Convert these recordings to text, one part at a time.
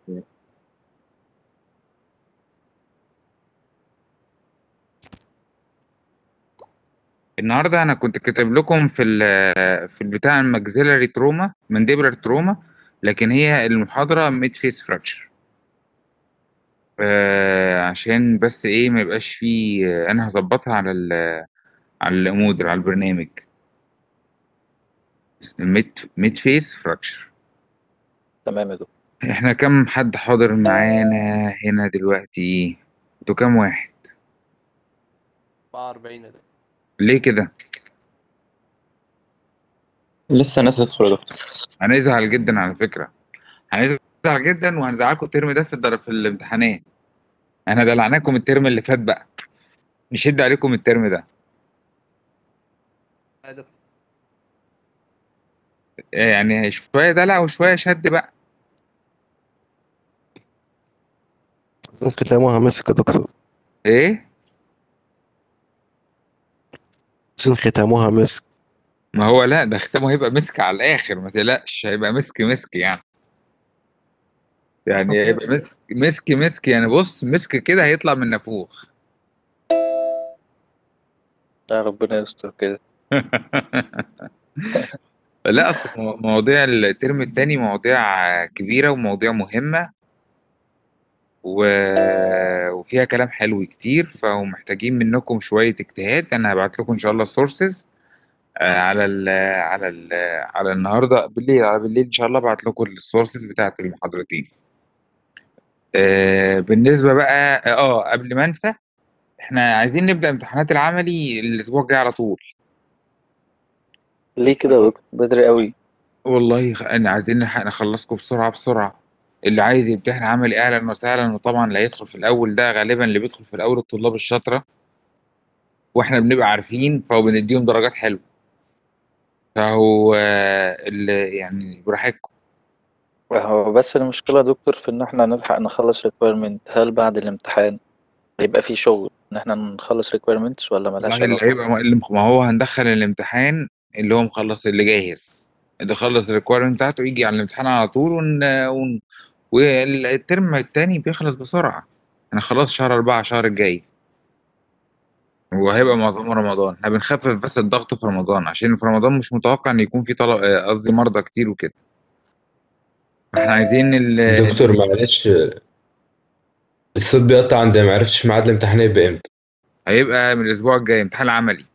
النهارده انا كنت كاتب لكم في ال في البتاع الماكسيلاري تروما مانديبولار تروما لكن هي المحاضره ميد فيس فراكشر عشان بس ايه ما يبقاش فيه انا هظبطها على ال على المودر على البرنامج ميد ميد فيس فراكشر تمام يا دكتور احنا كم حد حاضر معانا هنا دلوقتي انتوا كام واحد 44 ده ليه كده لسه ناس هتدخل يا دكتور هنزعل جدا على فكرة هنزعل جدا وهنزعلكم الترم ده في الدر... في الامتحانات احنا دلعناكم الترم اللي فات بقى نشد عليكم الترم ده يعني شوية دلع وشوية شد بقى ختامها مسك يا دكتور ايه سن ختامها مسك ما هو لا ده ختامه هيبقى مسك على الاخر ما تقلقش هيبقى مسك مسك يعني يعني هيبقى مسك مسك مسك يعني بص مسك كده هيطلع من نافوخ يا ربنا يستر كده لا اصل مو- مواضيع الترم التاني مواضيع كبيرة ومواضيع مهمة و... وفيها كلام حلو كتير فهم محتاجين منكم شوية اجتهاد انا هبعت لكم ان شاء الله السورسز على ال على ال على النهارده بالليل على بالليل ان شاء الله ابعت لكم السورسز بتاعت المحاضرتين آه بالنسبة بقى اه قبل ما انسى احنا عايزين نبدأ امتحانات العملي الاسبوع الجاي على طول ليه كده يا دكتور بدري قوي والله خ- انا عايزين نلحق نخلصكم بسرعة بسرعة اللي عايز يمتحن عملي اهلا وسهلا وطبعا اللي هيدخل في الاول ده غالبا اللي بيدخل في الاول الطلاب الشاطرة واحنا بنبقى عارفين فهو بنديهم درجات حلوة فهو آه، اللي يعني براحتكم هو بس المشكلة يا دكتور في إن إحنا نلحق نخلص requirement هل بعد الامتحان هيبقى في شغل إن إحنا نخلص requirements ولا ملهاش والله اللي علاقة؟ هيبقى اللي ما هو هندخل الامتحان اللي هو مخلص اللي جاهز اللي خلص الريكويرمنت بتاعته يجي على الامتحان على طول ون... ون... والترم التاني بيخلص بسرعة احنا خلاص شهر أربعة الشهر الجاي وهيبقى معظمه رمضان احنا بنخفف بس الضغط في رمضان عشان في رمضان مش متوقع ان يكون في طلب آه، قصدي مرضى كتير وكده فاحنا عايزين ال... دكتور معلش الصوت بيقطع عندي ما عرفتش ميعاد الامتحان هيبقى امتى هيبقى من الاسبوع الجاي امتحان عملي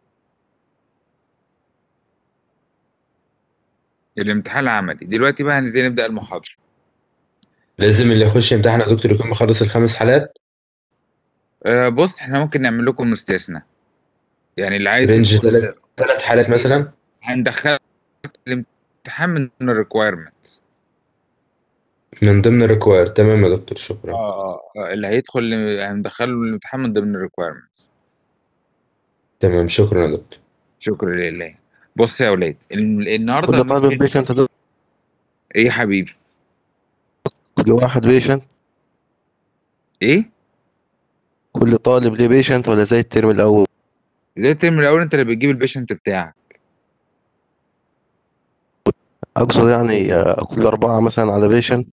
الامتحان العملي دلوقتي بقى هننزل نبدأ المحاضرة لازم اللي يخش يمتحن يا دكتور يكون مخلص الخمس حالات آه، بص احنا ممكن نعمل لكم استثناء يعني اللي عايز رينج يدخل- ثلاث ثلاث حالات مثلا هندخل الامتحان من ضمن الريكويرمنتس من ضمن الريكواير تمام يا دكتور شكرا اه اه اللي هيدخل هندخله الامتحان من ضمن الريكويرمنتس تمام شكرا يا دكتور شكرا لله بص يا اولاد ال- النهارده كل طالب الميد فيس- بيشنت يا دكتور ايه يا حبيبي كل واحد بيشنت ايه كل طالب ليه بيشنت ولا زي الترم الأول زي الترم الاول انت اللي بتجيب البيشنت بتاعك أقصد يعني آه، كل أربعة مثلا على بيشنت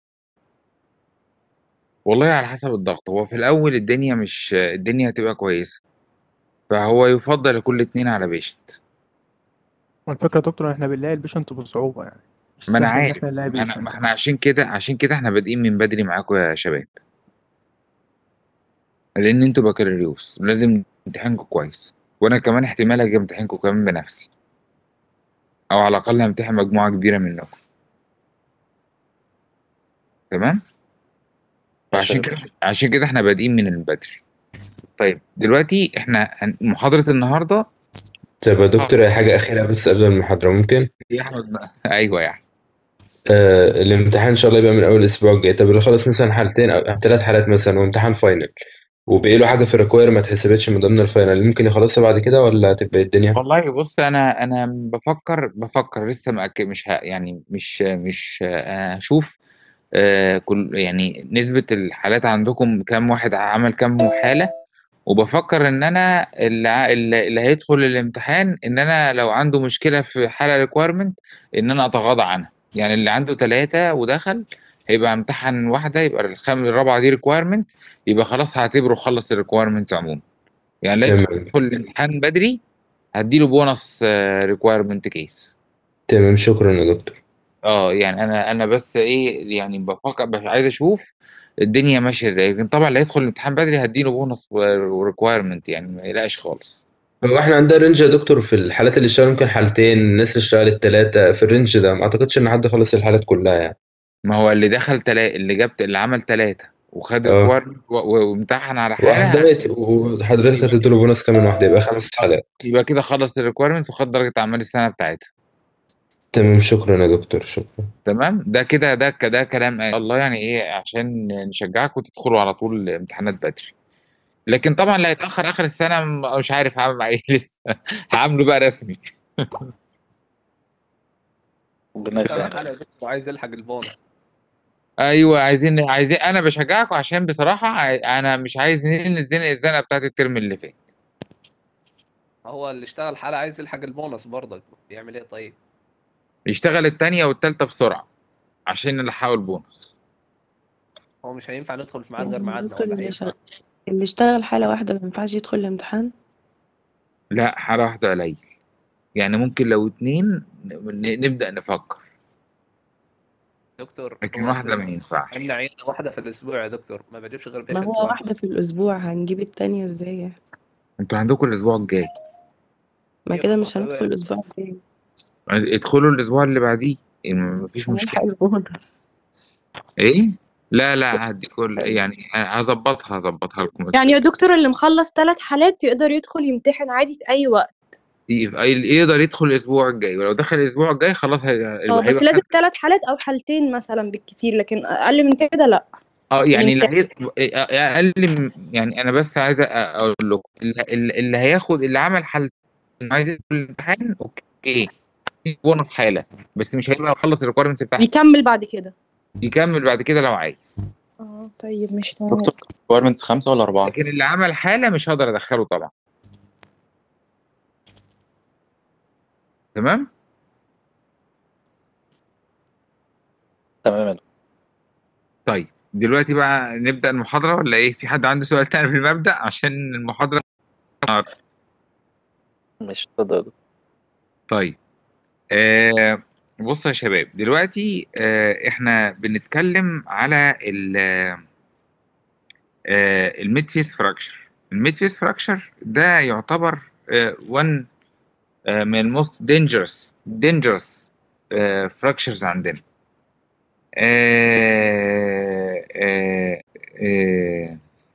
والله على حسب الضغط هو في الاول الدنيا مش الدنيا هتبقى كويسه فهو يفضل كل اتنين على بيشنت والفكرة يا دكتور احنا بنلاقي البيشنت بصعوبة يعني مش ما انا سهل ان عارف احنا نلاقي ما انا بيشنت ما احنا عشان كده عشان كده احنا بادئين من بدري معاكم يا شباب لان انتوا بكالوريوس لازم امتحانكم كويس وانا كمان احتمال اجي امتحانكم كمان بنفسي او على الاقل همتحن مجموعه كبيره منكم تمام فعشان ماشي. كده عشان كده احنا بادئين من البدري طيب دلوقتي احنا هن- محاضره النهارده طب يا دكتور اي حاجة أخيرة بس قبل المحاضرة ممكن يا احمد بقى. ايوه يا احمد آه الامتحان إن شاء الله يبقى من أول الأسبوع الجاي طب اللي خلص مثلا حالتين أو ثلاث حالات مثلا وامتحان فاينل وبقي له حاجة في الريكواير ما اتحسبتش من ضمن الفاينل ممكن يخلصها بعد كده ولا هتبقى إيه الدنيا؟ والله بص انا انا بفكر بفكر لسه مأكد مش ه... يعني مش مش آه، هشوف آه، كل يعني نسبة الحالات عندكم كام واحد عمل كام حالة وبفكر ان انا اللي, ع- اللي اللي هيدخل الامتحان ان انا لو عنده مشكلة في حالة ريكويرمنت ان انا اتغاضى عنها يعني اللي عنده ثلاثة ودخل هيبقى امتحن واحده يبقى الخام الرابعه دي ريكويرمنت يبقى خلاص هعتبره خلص الريكويرمنت عموما يعني لا تمام يدخل الامتحان بدري هديله بونص ريكويرمنت كيس تمام شكرا يا دكتور اه يعني انا انا بس ايه يعني بفكر بس عايز اشوف الدنيا ماشيه ازاي لكن طبعا اللي هيدخل الامتحان بدري هديله بونص وريكويرمنت يعني ما يلاقيش خالص هو احنا عندنا رينج يا دكتور في الحالات اللي اشتغلوا ممكن حالتين الناس اللي اشتغلت ثلاثة في الرينج ده ما اعتقدش ان حد خلص الحالات كلها يعني ما هو اللي دخل تلا اللي جاب اللي عمل ثلاثه وخد اه ريكويرمنت وامتحن على حاله واحدة مات وحضرتك يبقى هتديله بونص كمان واحدة يبقى خمس حالات يبقى كده خلص الريكويرمنت وخد درجه اعمال السنه بتاعتها تمام شكرا يا دكتور شكرا تمام ده كده ده ك- ده كلام آه، الله يعني ايه عشان نشجعكم تدخلوا على طول امتحانات بدري لكن طبعا اللي هيتاخر اخر السنه م- مش عارف هعمل معاه ايه لسه هعمله بقى رسمي ربنا اشتغل يسهل حالة يا دكتور وعايز يلحق البونص ايوه عايزين عايزين انا بشجعكم عشان بصراحه عاي- انا مش عايز ننزل الزنقه بتاعت الترم اللي فات هو اللي اشتغل حالة عايز يلحق البونص برضك يعمل ايه طيب يشتغل التانية والتالتة بسرعه عشان نلحقوا البونص هو مش هينفع ندخل في ميعاد غير يعني ميعادنا الدكتور ولا اللي هينفع شغ... اللي اشتغل حالة واحدة ما ينفعش يدخل الامتحان لا حاله واحده قليل يعني ممكن لو اتنين ن- نبدا نفكر دكتور لكن هو واحده ما الس- ينفعش عندنا عيادة واحدة في الأسبوع يا دكتور ما بجيبش غير ما بيشنت هو واحد واحدة في الأسبوع هنجيب التانية ازاي انتوا عندكم الاسبوع الجاي ما هي كده مش بتبقى هندخل الأسبوع الجاي ادخلوا الاسبوع اللي بعديه مش مفيش هنلحق مشكله البونص ايه لا لا هدي كل يعني هظبطها هظبطها لكم يعني يا دكتور اللي مخلص ثلاث حالات يقدر يدخل يمتحن عادي في أي وقت يقدر يدخل الاسبوع الجاي ولو دخل الاسبوع الجاي خلاص هي- اه بس هيبقى لازم خد ثلاث حالات أو حالتين مثلا بالكتير لكن أقل من كده لأ اه يعني اللي يمتحن هي اقل من يعني انا بس عايز أ- اقول لكم اللي, اللي اللي هياخد اللي عمل حالتين عايز يدخل الامتحان اوكي بونص حاله بس مش هيبقى مخلص الريكويرمنتس بتاعته يكمل بعد كده يكمل بعد كده لو عايز اه طيب مش تمام دكتور requirements خمسة ولا أربعة؟ لكن اللي عمل حاله مش هقدر ادخله طبعا تمام تمام يا دكتور. طيب دلوقتي بقى نبدأ المحاضرة ولا ايه؟ في حد عنده سؤال تاني في المبدأ عشان المحاضرة مش اتفضل يا دكتور. طيب آه بصوا يا شباب دلوقتي آه احنا بنتكلم على ال آه الميد فيس فراكشر الميد فيس فراكشر ده يعتبر آه one آه من الموست dangerous dangerous آه fractures عندنا آه آه آه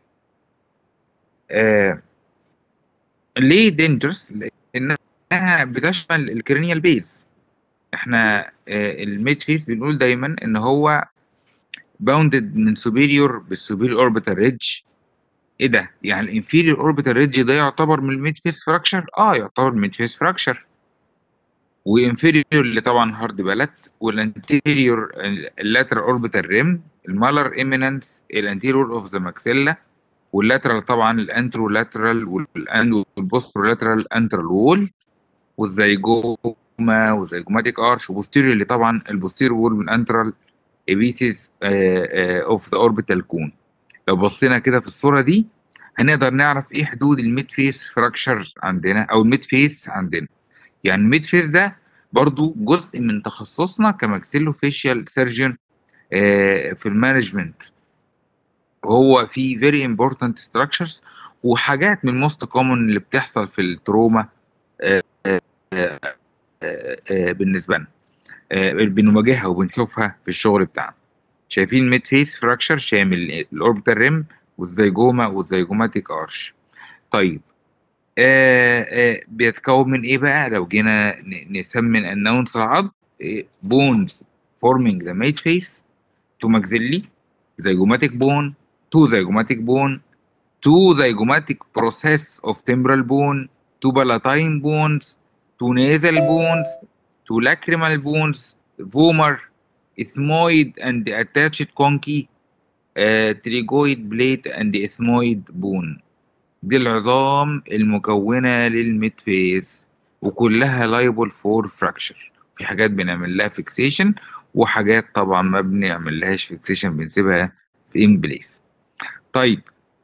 آه ليه دينجرس؟ لأنها بتشمل الكرينيال بيز احنا آه الميد فيس بنقول دايما ان هو باوندد من سوبيريور بالسوبيريور اوربيتال ريدج ايه ده؟ يعني الانفيريور اوربيتال ريدج ده يعتبر من الميد فيس فراكشر؟ اه يعتبر ميد فيس فراكشر وانفيريور اللي طبعا هارد بالات والانتيريور اللاترال اوربيتال ريم المالر ايميننس الانتيريور اوف ذا ماكسيلا واللاترال طبعا الانترو لاترال والبوسترو لاترال انترال وول والزيجوما والزيجوماتيك ارش وبوستيريور اللي طبعا البوستيريور وول من انترال ابيسيس اوف ذا اوربيتال كون لو بصينا كده في الصوره دي هنقدر نعرف ايه حدود الميد فيس فراكشر عندنا او الميد فيس عندنا يعني الميد فيس ده برضو جزء من تخصصنا كماكسيلو فيشيال سيرجن في المانجمنت وهو في very important structures وحاجات من most common اللي بتحصل في التروما آه، آه، آه، آه، آه، بالنسبه لنا آه، بنواجهها وبنشوفها في الشغل بتاعنا شايفين ميد فيس فراكشر شامل الاوربيتال ريم والزيجوما والزيجوماتيك ارش طيب آه آه بيتكون من ايه بقى لو جينا ن- نسمن النونس العض بونز forming the mid face to maxilli zygomatic bone to zygomatic bone to zygomatic process of temporal bone to palatine bones to nasal bones to lacrimal bones vomer ethmoid and attached conchi uh, trigoid plate and ethmoid bone دي العظام المكونة للميد فيس وكلها liable for fracture في حاجات بنعمل لها fixation وحاجات طبعا ما بنعملهاش فيكسيشن بنسيبها في ان بليس طيب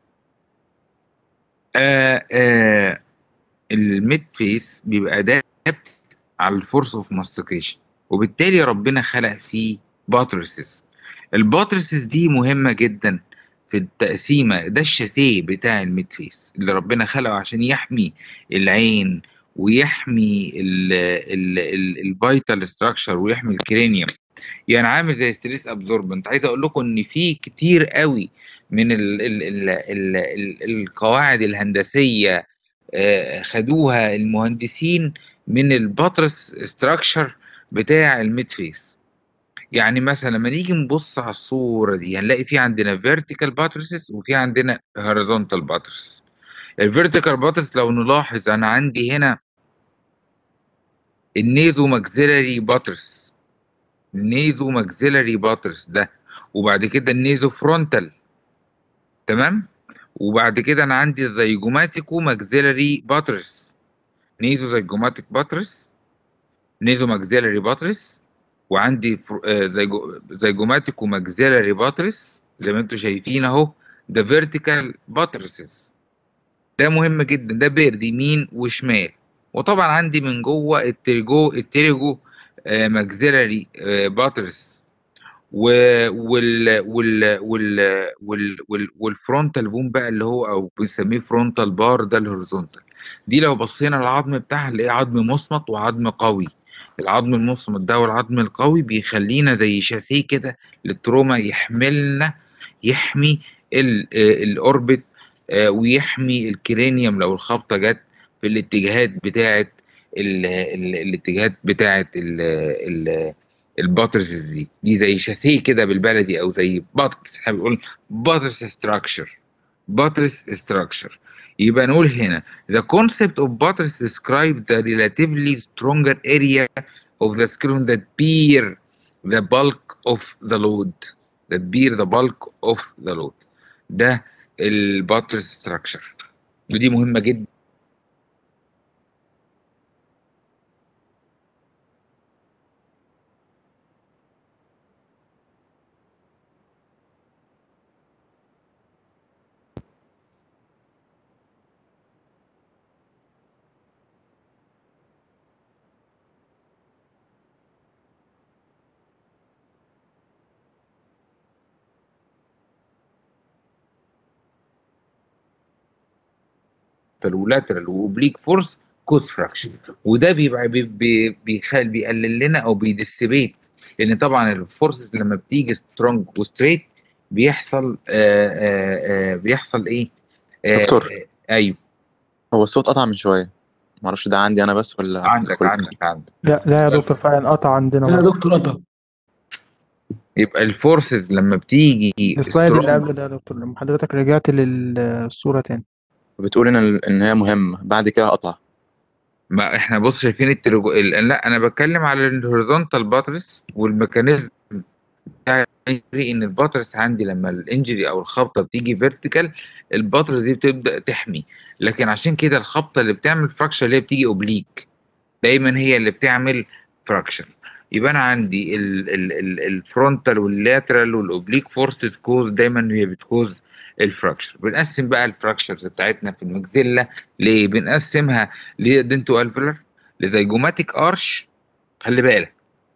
آه آه الميد فيس بيبقى ادابت على الفورس اوف ماستيكيشن وبالتالي ربنا خلق فيه باترسز الباترسز دي مهمة جدا في التقسيمة ده الشاسيه بتاع الميد فيس اللي ربنا خلقه عشان يحمي العين ويحمي الفيتال ستراكشر ويحمي الكرينيوم يعني عامل زي ستريس ابزوربنت عايز اقول لكم ان في كتير قوي من ال ال ال ال ال القواعد الهندسيه آه، خدوها المهندسين من الباترس ستراكشر بتاع الميد فيس يعني مثلا لما نيجي نبص على الصوره دي هنلاقي في عندنا فيرتيكال باترسز وفي عندنا هوريزونتال باترس الفيرتيكال باترس لو نلاحظ انا عندي هنا النيزو ماكسيلاري باترس النيزو ماكسيلاري باترس ده وبعد كده النيزو فرونتال تمام وبعد كده انا عندي الزيجوماتيكو ماكسيلاري باترس نيزو زيجوماتيك باترس نيزو ماكسيلاري باترس وعندي فر... آه، زيجو... زيجوماتيكو ماكسيلاري باترس زي ما انتم شايفين اهو ده فيرتيكال باترسز ده مهم جدا ده بيرد يمين وشمال وطبعا عندي من جوه التريجو التريجو آه، ماكسيلاري آه، باترس و وال وال وال وال وال والفرونتال بوم بقى اللي هو او بنسميه فرونتال بار ده الهوريزونتال دي لو بصينا العظم بتاعها نلاقيه عظم مصمت وعظم قوي العظم المصمت ده والعظم القوي بيخلينا زي شاسيه كده للتروما يحملنا يحمي ال- آه، الاوربت آه، ويحمي الكرينيوم لو الخبطه جت في الاتجاهات بتاعه ال ال الاتجاهات بتاعه ال ال الباترز دي دي زي شاسيه كده بالبلدي او زي باترس احنا بنقول باترس ستراكشر باترس ستراكشر يبقى نقول هنا the concept of buttress describe the relatively stronger area of the skeleton that bear the bulk of the load that bear the bulk of the load ده الباترس ستراكشر ودي مهمة جدا واللاترال واوبليك فورس كوز فراكشن وده بيبقى بي بي بيخل بيقلل لنا او بيدسبيت لان طبعا الفورسز لما بتيجي سترونج وستريت بيحصل آآ آآ بيحصل ايه؟ آآ دكتور ايوه هو الصوت قطع من شوية معرفش ده عندي أنا بس ولا عندك الكل؟ عندك عندك لا لا يا دكتور فعلا قطع عندنا لا يا برضه. دكتور قطع يبقى الفورسز لما بتيجي السلايد اللي strong- قبل ده يا دكتور لما حضرتك رجعت للصورة تاني بتقول إن إن هي مهمة بعد كده قطع ما احنا بص شايفين الترجو ال- لا انا بتكلم على الهوريزونتال باترس والميكانيزم بتاع الانجري ان الباترس عندي لما الانجري او الخبطه بتيجي فيرتيكال الباترس دي بتبدا تحمي لكن عشان كده الخبطه اللي بتعمل فراكشر اللي هي بتيجي اوبليك دايما هي اللي بتعمل فراكشر يبقى انا عندي الفرونتال واللاترال والاوبليك فورسز كوز دايما هي بتكوز الفراكشر بنقسم بقى الفراكشرز بتاعتنا في المجزله ليه بنقسمها لدنتو الفلر لزيجوماتيك ارش خلي بالك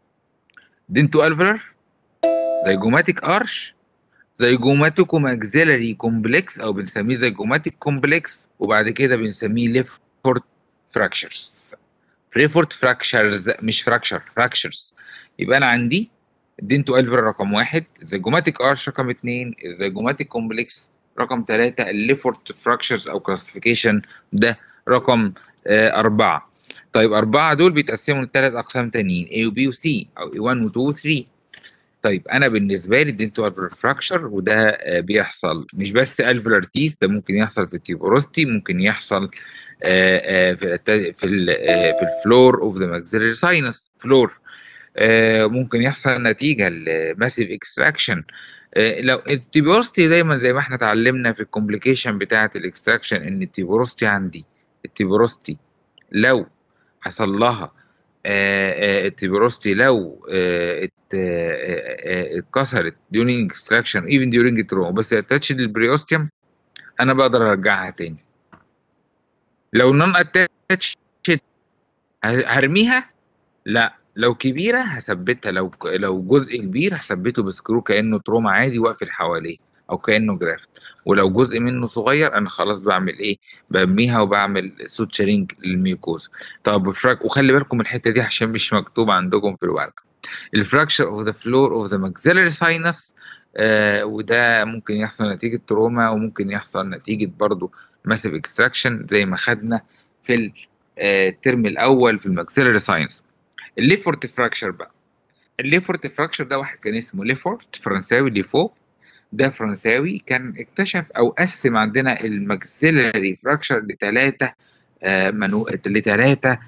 دنتو الفلر زيجوماتيك ارش زيجوماتيكو ماكسيلاري كومبلكس او بنسميه زيجوماتيك كومبلكس وبعد كده بنسميه ليفورت فراكشرز ليفورت فراكشرز مش فراكشر فراكشرز يبقى انا عندي الدنتو الفر رقم واحد الزيجوماتيك ارش رقم اتنين الزيجوماتيك كومبلكس رقم ثلاثة الليفورت فراكشرز او كلاسيفيكيشن ده رقم آه أربعة طيب أربعة دول بيتقسموا لثلاث أقسام تانيين A و B و C أو A1 و 2 و 3 طيب أنا بالنسبة لي الدنتو الفر فراكشر وده آه بيحصل مش بس الفلر تيث ده ممكن يحصل في التيوبروستي ممكن يحصل آه آه في الت- في ال- آه في الفلور اوف ذا ماكسيلري ساينس فلور آه ممكن يحصل نتيجه لماسيف اكستراكشن لو التيبروستي دايما زي ما احنا اتعلمنا في الكومبليكيشن بتاعه الاكستراكشن ان التيبروستي عندي التيبروستي لو حصل لها التبروستي لو آه، ات- آه، آه، اتكسرت during extraction even during trauma بس اتاتش للبريوستيوم انا بقدر ارجعها تاني لو نون اتاتش هرميها لا لو كبيره هثبتها لو لو جزء كبير هثبته بسكرو كانه تروما عادي واقفل حواليه او كانه جرافت ولو جزء منه صغير انا خلاص بعمل ايه برميها وبعمل سوتشرينج للميوكوزا طب فراك وخلي بالكم من الحته دي عشان مش مكتوب عندكم في الورقه الفراكشر اوف ذا فلور اوف ذا ماكسيلري ساينس وده ممكن يحصل نتيجه تروما وممكن يحصل نتيجه برضو ماسيف اكستراكشن زي ما خدنا في ال- آه، الترم الاول في الماكسيلري ساينس الليفورت فراكشر بقى الليفورت فراكشر ده واحد كان اسمه ليفورت فرنساوي ليفو ده فرنساوي كان اكتشف او قسم عندنا الماكسيلري فراكشر لثلاثه آه منو لثلاثه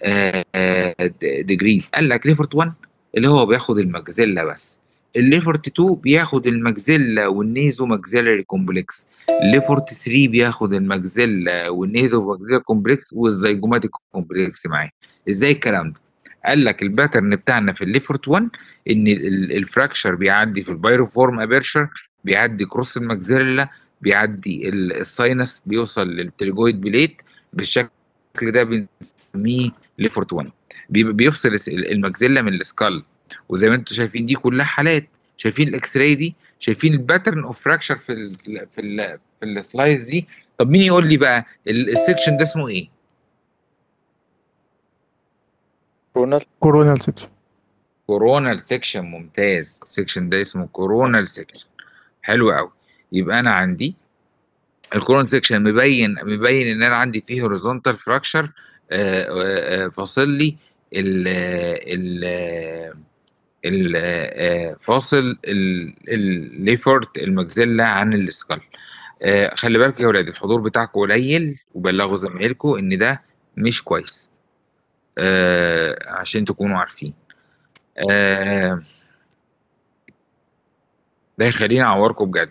ديجريز قال لك ليفورت 1 اللي هو بياخد الماكسيلا بس الليفورت 2 بياخد الماكسيلا والنيزو ماكسيلري كومبلكس الليفورت 3 بياخد الماكسيلا والنيزو ماكسيلري كومبلكس والزيجوماتيك كومبلكس معاه ازاي الكلام ده قال لك الباترن بتاعنا في الليفورت 1 ان ال- ال- الفراكشر بيعدي في البايروفورم ابيرشر بيعدي كروس الماكسيلا بيعدي ال- الساينس بيوصل للتريجويد بليت بالشكل ده بنسميه ليفورت 1 بي- بيفصل الس- الماكسيلا من السكال وزي ما انتم شايفين دي كلها حالات شايفين الاكس راي دي شايفين الباترن اوف فراكشر في ال في ال في السلايز دي طب مين يقول لي بقى ال- السكشن ده اسمه ايه كورونال كورونال سيكشن كورونال سيكشن ممتاز السيكشن ده اسمه كورونال سيكشن حلو قوي يبقى انا عندي الكورونال سيكشن مبين مبين ان انا عندي فيه هوريزونتال فراكشر فاصل لي ال ال ال آه، فاصل ال- الليفورت الماكسيلا عن السكال آه، خلي بالك يا ولاد الحضور بتاعكم قليل وبلغوا زمايلكم ان ده مش كويس آه، عشان تكونوا عارفين آه، ده يخليني اعوركم بجد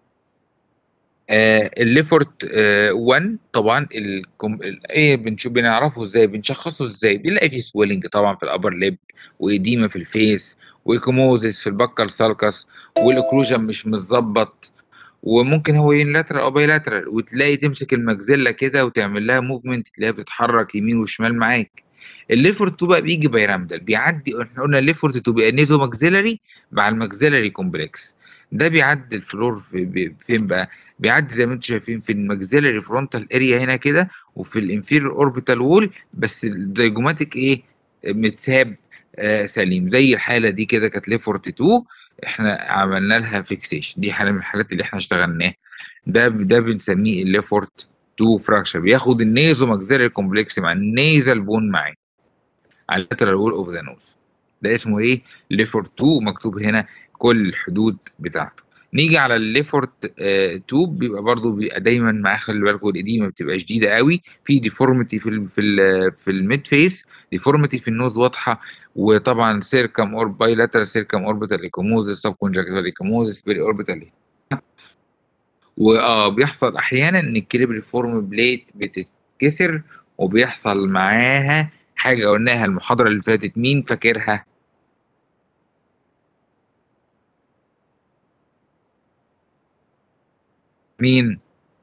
آه الليفورت آه 1 طبعا الكم... ال- ايه بنشوف بنعرفه ازاي بنشخصه ازاي بنلاقي فيه سويلنج طبعا في الابر ليب واديمه في الفيس وايكوموزيس في البكال سالكس والاكلوجن مش متظبط وممكن هو ينلاترال او بايلاترال وتلاقي تمسك المجزله كده وتعمل لها موفمنت تلاقيها بتتحرك يمين وشمال معاك الليفورت 2 بقى بيجي بايرامدال بيعدي احنا قلنا الليفورت 2 بيبقى نيزو ماكسيلري مع الماكسيلري كومبلكس ده بيعدي الفلور في بي- فين بقى بيعدي زي ما انتم شايفين في الماكسيلري فرونتال اريا هنا كده وفي الانفيريور اوربيتال وول بس الزيجوماتيك ايه متساب آه سليم زي الحاله دي كده كانت ليفورت 2 احنا عملنا لها فيكسيشن دي حاله من الحالات اللي احنا اشتغلناها ده ده بنسميه الليفورت 2 فراكشر بياخد النيزو ماكسيلري كومبلكس مع النيزل بون معاه على اللاترال وول اوف ذا نوز ده اسمه ايه ليفورت 2 مكتوب هنا كل الحدود بتاعته نيجي على الليفورت آه 2 بيبقى برضو بيبقى دايما معاه خلي بالكم الاديمه بتبقى شديده قوي في ديفورميتي في ال في ال في الميد فيس ديفورميتي في النوز واضحه وطبعا سيركم اور بايلاترال سيركم اوربيتال ايكوموزيس سب كونجكتيفال ايكوموزيس بيري اوربيتال واه بيحصل احيانا ان الكريبري فورم بليت بتتكسر وبيحصل معاها حاجه قلناها المحاضره اللي فاتت مين فاكرها مين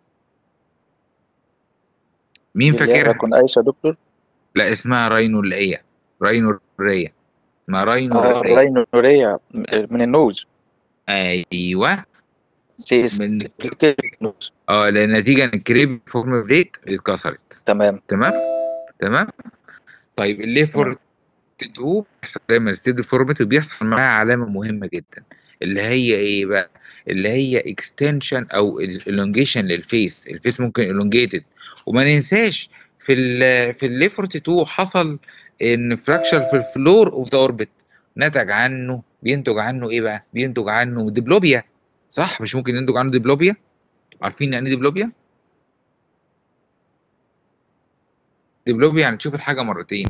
مين اللي هي فاكرها راكون ايش يا دكتور لا اسمها راينولية راينورية اسمها اه راينورية الراينوريا من النوز ايوه سي اس من كده النوز اه لان نتيجه ان الكريب فورم بليت اتكسرت تمام تمام تمام طيب تمام الليفورت 2 بيحصل دايما ستيل ديفورميتي وبيحصل معاها علامه مهمه جدا اللي هي ايه بقى اللي هي اكستنشن او elongation للفيس الفيس ممكن elongated وما ننساش في ال في الليفورت 2 حصل ان فراكشر في الفلور اوف ذا اوربت نتج عنه بينتج عنه ايه بقى بينتج عنه ديبلوبيا صح مش ممكن ينتج عنه ديبلوبيا عارفين يعني ايه ديبلوبيا ديبلوبيا يعني تشوف الحاجه مرتين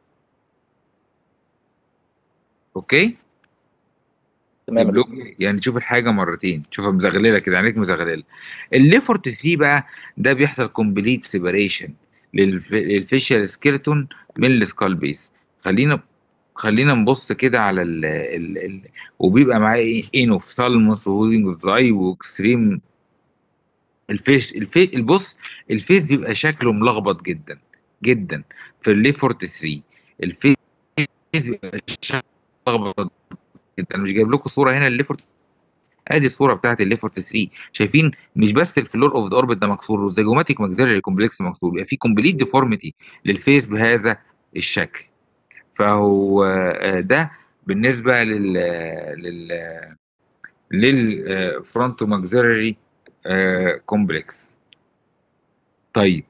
اوكي تمام يا دكتور ديبلوبيا يعني تشوف الحاجه مرتين تشوفها مزغلله كده عينيك مزغلله الليفورت 3 بقى ده بيحصل كومبليت سيبريشن للفيشيال سكيلتون من السكال بيس خلينا خلينا نبص كده على ال ال ال وبيبقى معاه ايه انوفثالموس وهولينج اوف زاي واكستريم الفيس الفي البص الفيس بيبقى شكله ملخبط جدا جدا في اللي 43 الفيس بيبقى شكله ملخبط جدا انا مش جايب لكم صوره هنا اللي 43 ادي الصوره بتاعت اللي 43 شايفين مش بس الفلور اوف ذا اوربت ده مكسور والزيجوماتيك ماكسيلري كومبلكس مكسور بيبقى في كومبليت ديفورميتي للفيس بهذا الشكل فهو آه، ده بالنسبه لل لل للفرونتو ماكسيلري كومبلكس طيب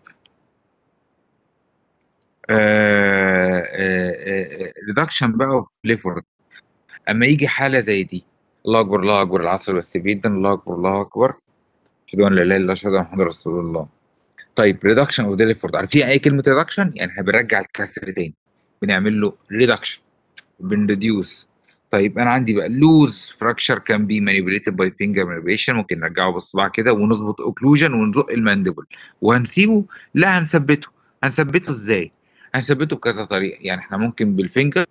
ريدكشن بقى في ليفورد اما يجي حاله زي دي الله اكبر الله اكبر العصر بس جدا الله اكبر الله اكبر اشهد ان لا اله الا الله اشهد ان محمد رسول الله طيب ريدكشن اوف ليفورد عارفين اي كلمه ريدكشن يعني احنا بنرجع الكسر تاني بنعمل له ريدكشن بنريديوس طيب انا عندي بقى لوز فراكشر كان بي مانيبيوليتد باي فينجر مانيبيوليشن ممكن نرجعه بالصباع كده ونظبط اوكلوجن ونزق المانديبل وهنسيبه لا هنثبته هنثبته ازاي هنثبته بكذا طريقه يعني احنا ممكن بالفينجر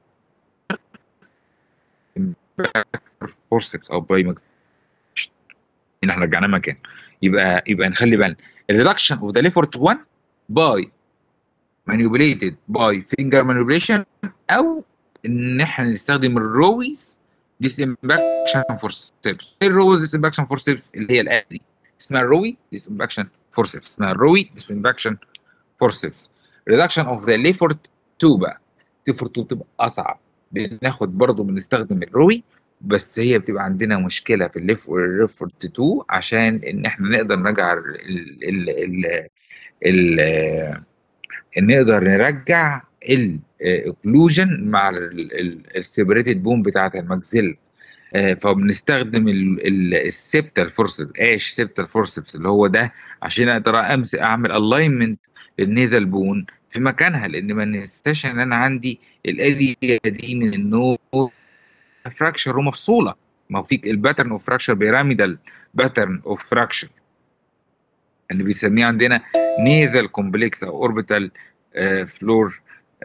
فورسبس او باي ماكس ان احنا رجعناه مكان يبقى يبقى نخلي بالنا الريدكشن اوف ذا ليفورت 1 باي manipulated by finger manipulation او ان احنا نستخدم الرويز disinfection forceps ايه الرويز disinfection forceps اللي هي الآلة دي اسمها الروي disinfection forceps اسمها الروي disinfection forceps reduction of the Lefort 2 بقى Lefort 2 بتبقى اصعب بناخد برضه بنستخدم الروي بس هي بتبقى عندنا مشكله في الليفورت 2 عشان ان احنا نقدر نرجع ال ال ال ال نقدر نرجع الاوكلوجن مع السيبريتد بوم بتاعت المجزل آه، فبنستخدم السبتال فورسبس ايش سبتال فورسبس اللي هو ده عشان اقدر امسك اعمل الاينمنت للنيزل بون في مكانها لان ما ننساش ان انا عندي الاريا دي من النور فراكشر ومفصوله ما هو فيك الباترن اوف فراكشر بيراميدال باترن اوف فراكشر اللي بيسميه عندنا نيزل كومبلكس او اوربيتال فلور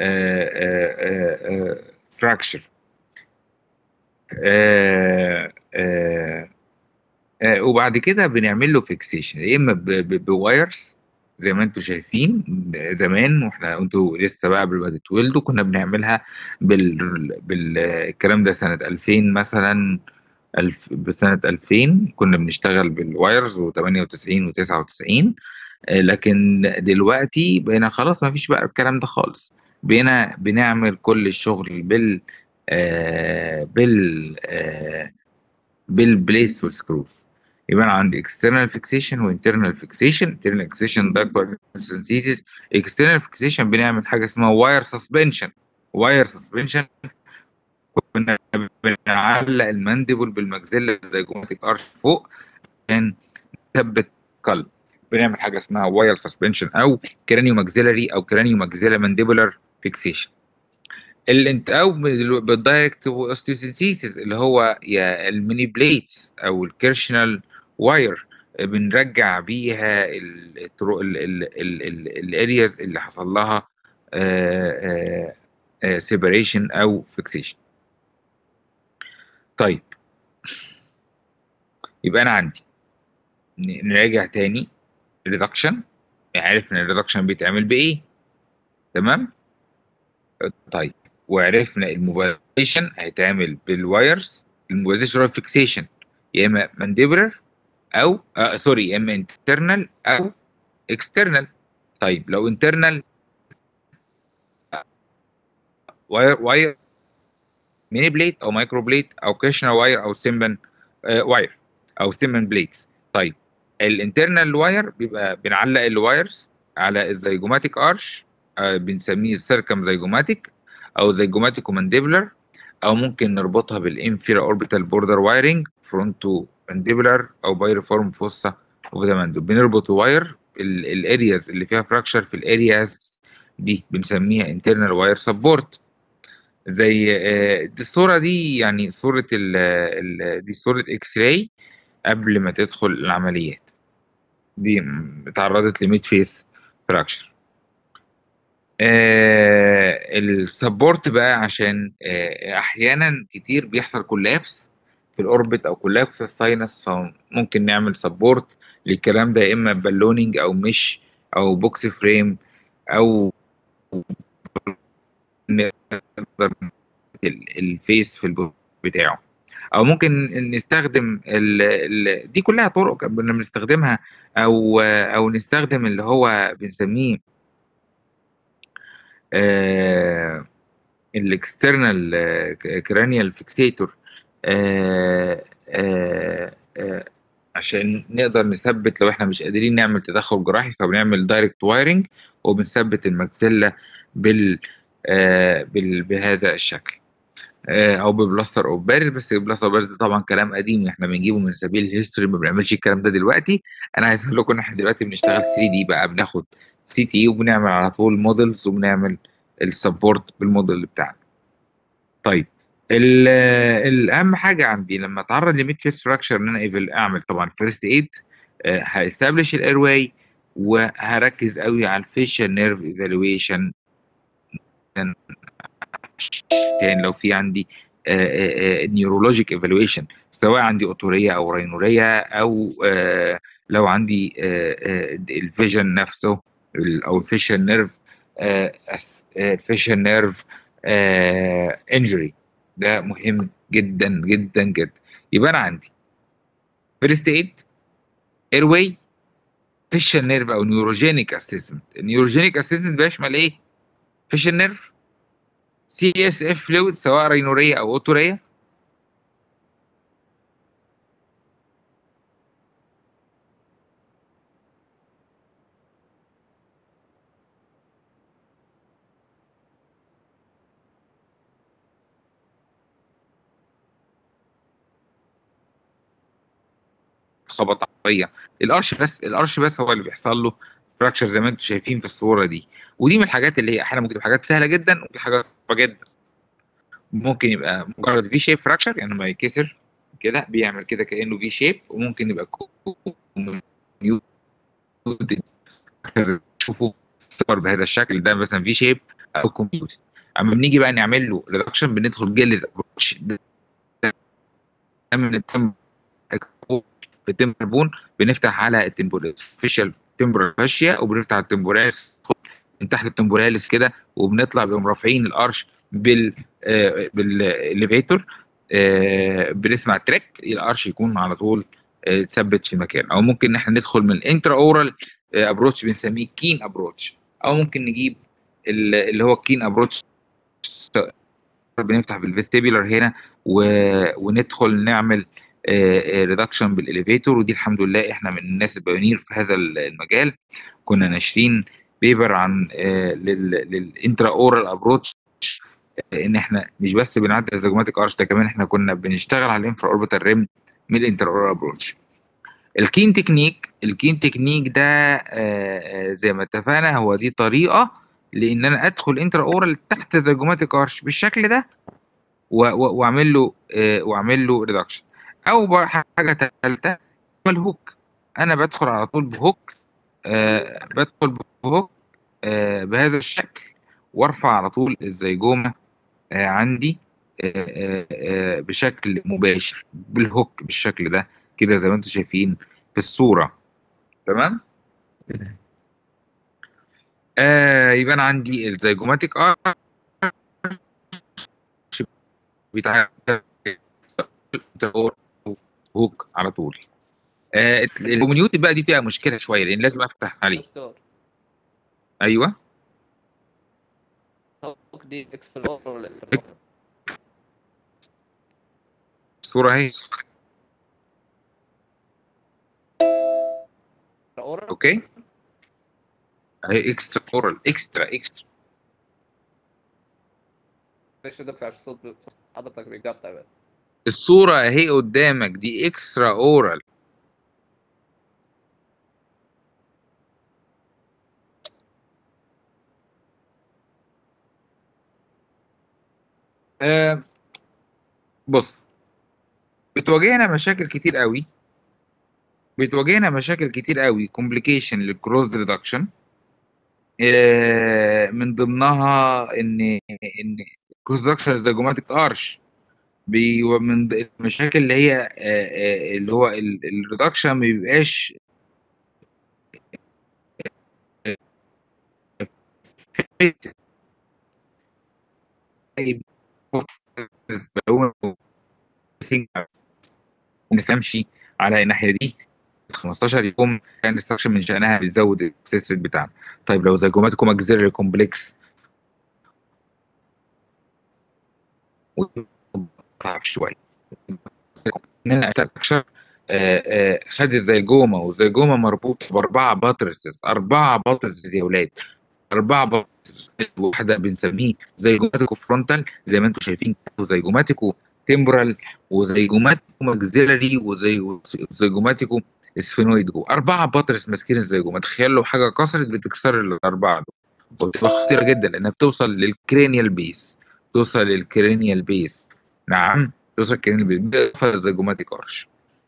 فراكشر وبعد كده بنعمل له فيكسيشن يا اما ب- ب- بوايرز زي ما انتم شايفين زمان واحنا انتوا لسه بقى قبل ما تتولدوا كنا بنعملها بال بالكلام ده سنه 2000 مثلا الف بسنه 2000 كنا بنشتغل بالوايرز و98 و99 لكن دلوقتي بقينا خلاص ما فيش بقى الكلام ده خالص بقينا بنعمل كل الشغل بال آه بال آه بالبليس والسكروز يبقى انا عندي external fixation و internal fixation internal fixation ده synthesis external fixation بنعمل حاجه اسمها wire suspension wire suspension كنا بنعلق المانديبل بالمجزله زيجوماتيك ارش فوق عشان نثبت قلب بنعمل حاجه اسمها واير سسبنشن او كرانيو ماكسيلري او كرانيو ماكسيلا مانديبولار فيكسيشن الانت او بالدايركت اوستيوسينثيسيس اللي هو يا الميني بليتس او الكيرشنال واير بنرجع بيها الارياز اللي حصل لها سيبريشن او فيكسيشن طيب يبقى انا عندي ن- نراجع تاني ريدكشن عرفنا الريدكشن بيتعمل بايه تمام طيب وعرفنا الموبايليشن هيتعمل بالوايرز الموبايليشن هو فيكسيشن يا اما مانديبولر او آه سوري يا اما انترنال او اكسترنال طيب لو انترنال واير واير ميني بليت او مايكرو بليت او كريشنال واير او سيمبن آه واير او سيمبن بليتس طيب الانترنال واير بيبقى بنعلق الوايرز على الزيجوماتيك ارش آه بنسميه السيركم زيجوماتيك او زيجوماتيك ومانديبولار او ممكن نربطها بالانفيرا اوربيتال بوردر وايرنج فرونتو مانديبولار او بايرفورم فوسا اوف ذا مانديبل بنربط واير الارياز اللي فيها فراكشر في الارياز دي بنسميها انترنال واير سبورت زي آه، دي الصورة دي يعني صورة ال ال دي صورة اكس راي قبل ما تدخل العمليات دي م- اتعرضت لميد فيس فراكشر آه السبورت بقى عشان آه احيانا كتير بيحصل كولابس في الاوربت او كولابس في الساينس فممكن نعمل سبورت للكلام ده يا اما بالونينج او مش او بوكس فريم او نقدر ال- الفيس في البوك بتاعه او ممكن نستخدم ال ال دي كلها طرق كنا بنستخدمها او او نستخدم اللي هو بنسميه آه الاكسترنال كرانيال فيكسيتور عشان نقدر نثبت لو احنا مش قادرين نعمل تدخل جراحي فبنعمل دايركت وايرنج وبنثبت الماكسيلا بال آه بال بهذا الشكل آه او ببلاستر او بارز بس البلاستر بارز ده طبعا كلام قديم احنا بنجيبه من سبيل الهيستوري ما بنعملش الكلام ده دلوقتي انا عايز اقول لكم ان احنا دلوقتي بنشتغل 3 دي بقى بناخد سي تي وبنعمل على طول موديلز وبنعمل السبورت بالموديل بتاعنا طيب ال- الاهم حاجه عندي لما اتعرض لميد فيس فراكشر ان انا ايفل اعمل طبعا فيرست ايد هاستبلش الاير واي وهركز قوي على الفيشال نيرف ايفالويشن عشان لو في عندي نيورولوجيك ايفالويشن سواء عندي اوتوريه او رينوريه او آه، لو عندي الفيجن نفسه ال- او الفيشال نيرف الفيشال نيرف انجري ده مهم جدا جدا جدا يبقى انا عندي فيرست ايد اير واي فيشال نيرف او نيوروجينيك اسيسمنت النيوروجينيك اسيسمنت بيشمل ايه فيشال نيرف سي اس اف فلويد سواء رينوريه او اوتوريه خبط عربيه الارش بس الارش بس هو اللي بيحصل له فراكشر زي ما انتم شايفين في الصوره دي ودي من الحاجات اللي هي احيانا ممكن تبقى حاجات سهله جدا وفي حاجات صعبه جدا ممكن يبقى مجرد في شيب فراكشر يعني لما يكسر كده بيعمل كده كانه في شيب وممكن يبقى تشوفوا صور بهذا الشكل ده مثلا في شيب او كومبيوتر اما بنيجي بقى نعمل له ريدكشن بندخل جلز ابروتش من التم في التمبر بون بنفتح على التمبورال تمبرال فاشيا وبنفتح على التمبوراليس من تحت التمبوراليس كده وبنطلع بنقوم رافعين الارش بال آه بالاليفيتور آه بنسمع تريك الارش يكون على طول آه، اتثبت في مكان او ممكن ان احنا ندخل من الانترا اورال ابروتش بنسميه كين ابروتش او ممكن نجيب ال- اللي هو الكين ابروتش بنفتح بالفيستيبولار هنا و... وندخل نعمل ريدكشن بالاليفيتور ودي الحمد لله احنا من الناس البايونير في هذا المجال كنا ناشرين بيبر عن للانترا اورال ابروتش ان احنا مش بس بنعدل الزجماتيك ارش ده كمان احنا كنا بنشتغل على الانفرا اوربيتال ريم من الانترا اورال ابروتش الكين تكنيك الكين تكنيك ده آه، آه، زي ما اتفقنا هو دي طريقه لان انا ادخل انترا اورال تحت زجماتيك ارش بالشكل ده و- و- واعمل له آه، واعمل له ريدكشن او بقى حاجه ثالثه هو الهوك انا بدخل على طول بهوك آه بدخل بهوك آه بهذا الشكل وارفع على طول الزيجومه آه عندي آه آه آه بشكل مباشر بالهوك بالشكل ده كده زي ما انتم شايفين في الصوره تمام آه يبقى انا عندي الزيجوماتيك ارش بتاع هوك على طول آه الكوميونيوتي بقى دي فيها مشكله شويه لان لازم افتح عليه دكتور ايوه هوك دي اكسترا اوفر ولا انتر اوفر؟ الصوره اهي اورال اوكي اهي اكسترا اورال اكسترا اكسترا معلش يا دكتور عشان صوت صوت حضرتك بيقطع بس الصوره اهي قدامك دي اكسترا اورال آه بص بتواجهنا مشاكل كتير قوي بتواجهنا مشاكل كتير قوي كومبليكيشن للكروز ريدكشن آه، من ضمنها ان ان كونستراكشن زيجوماتيك ارش بي ومن ض- المشاكل اللي هي آه، آه، اللي هو الريدكشن ما بيبقاش ونمشي على الناحيه دي 15 يوم كان الانستراكشن من شانها بتزود السكسس ريت بتاعنا طيب لو زيجوماتيكوم اكزيلري كومبلكس صعب شويه هنا اكشر خد الزيجوما والزيجوما مربوط باربعه باترسز اربعه باترسز يا ولاد اربعه باترسز واحده بنسميه زيجوماتيكو فرونتال زي ما انتم شايفين وزيجوماتيكو تمبرال وزيجوماتيكو ماكسيلري وزيجوماتيكو اسفينويد جو اربعه باترس ماسكين الزيجوما تخيل لو حاجه كسرت بتكسر الاربعه دول وبتبقى خطيره جدا لانها بتوصل للكرينيال بيس توصل للكرينيال بيس نعم توصل للكرينيال بيس بالاضافه للزيجوماتيك ارش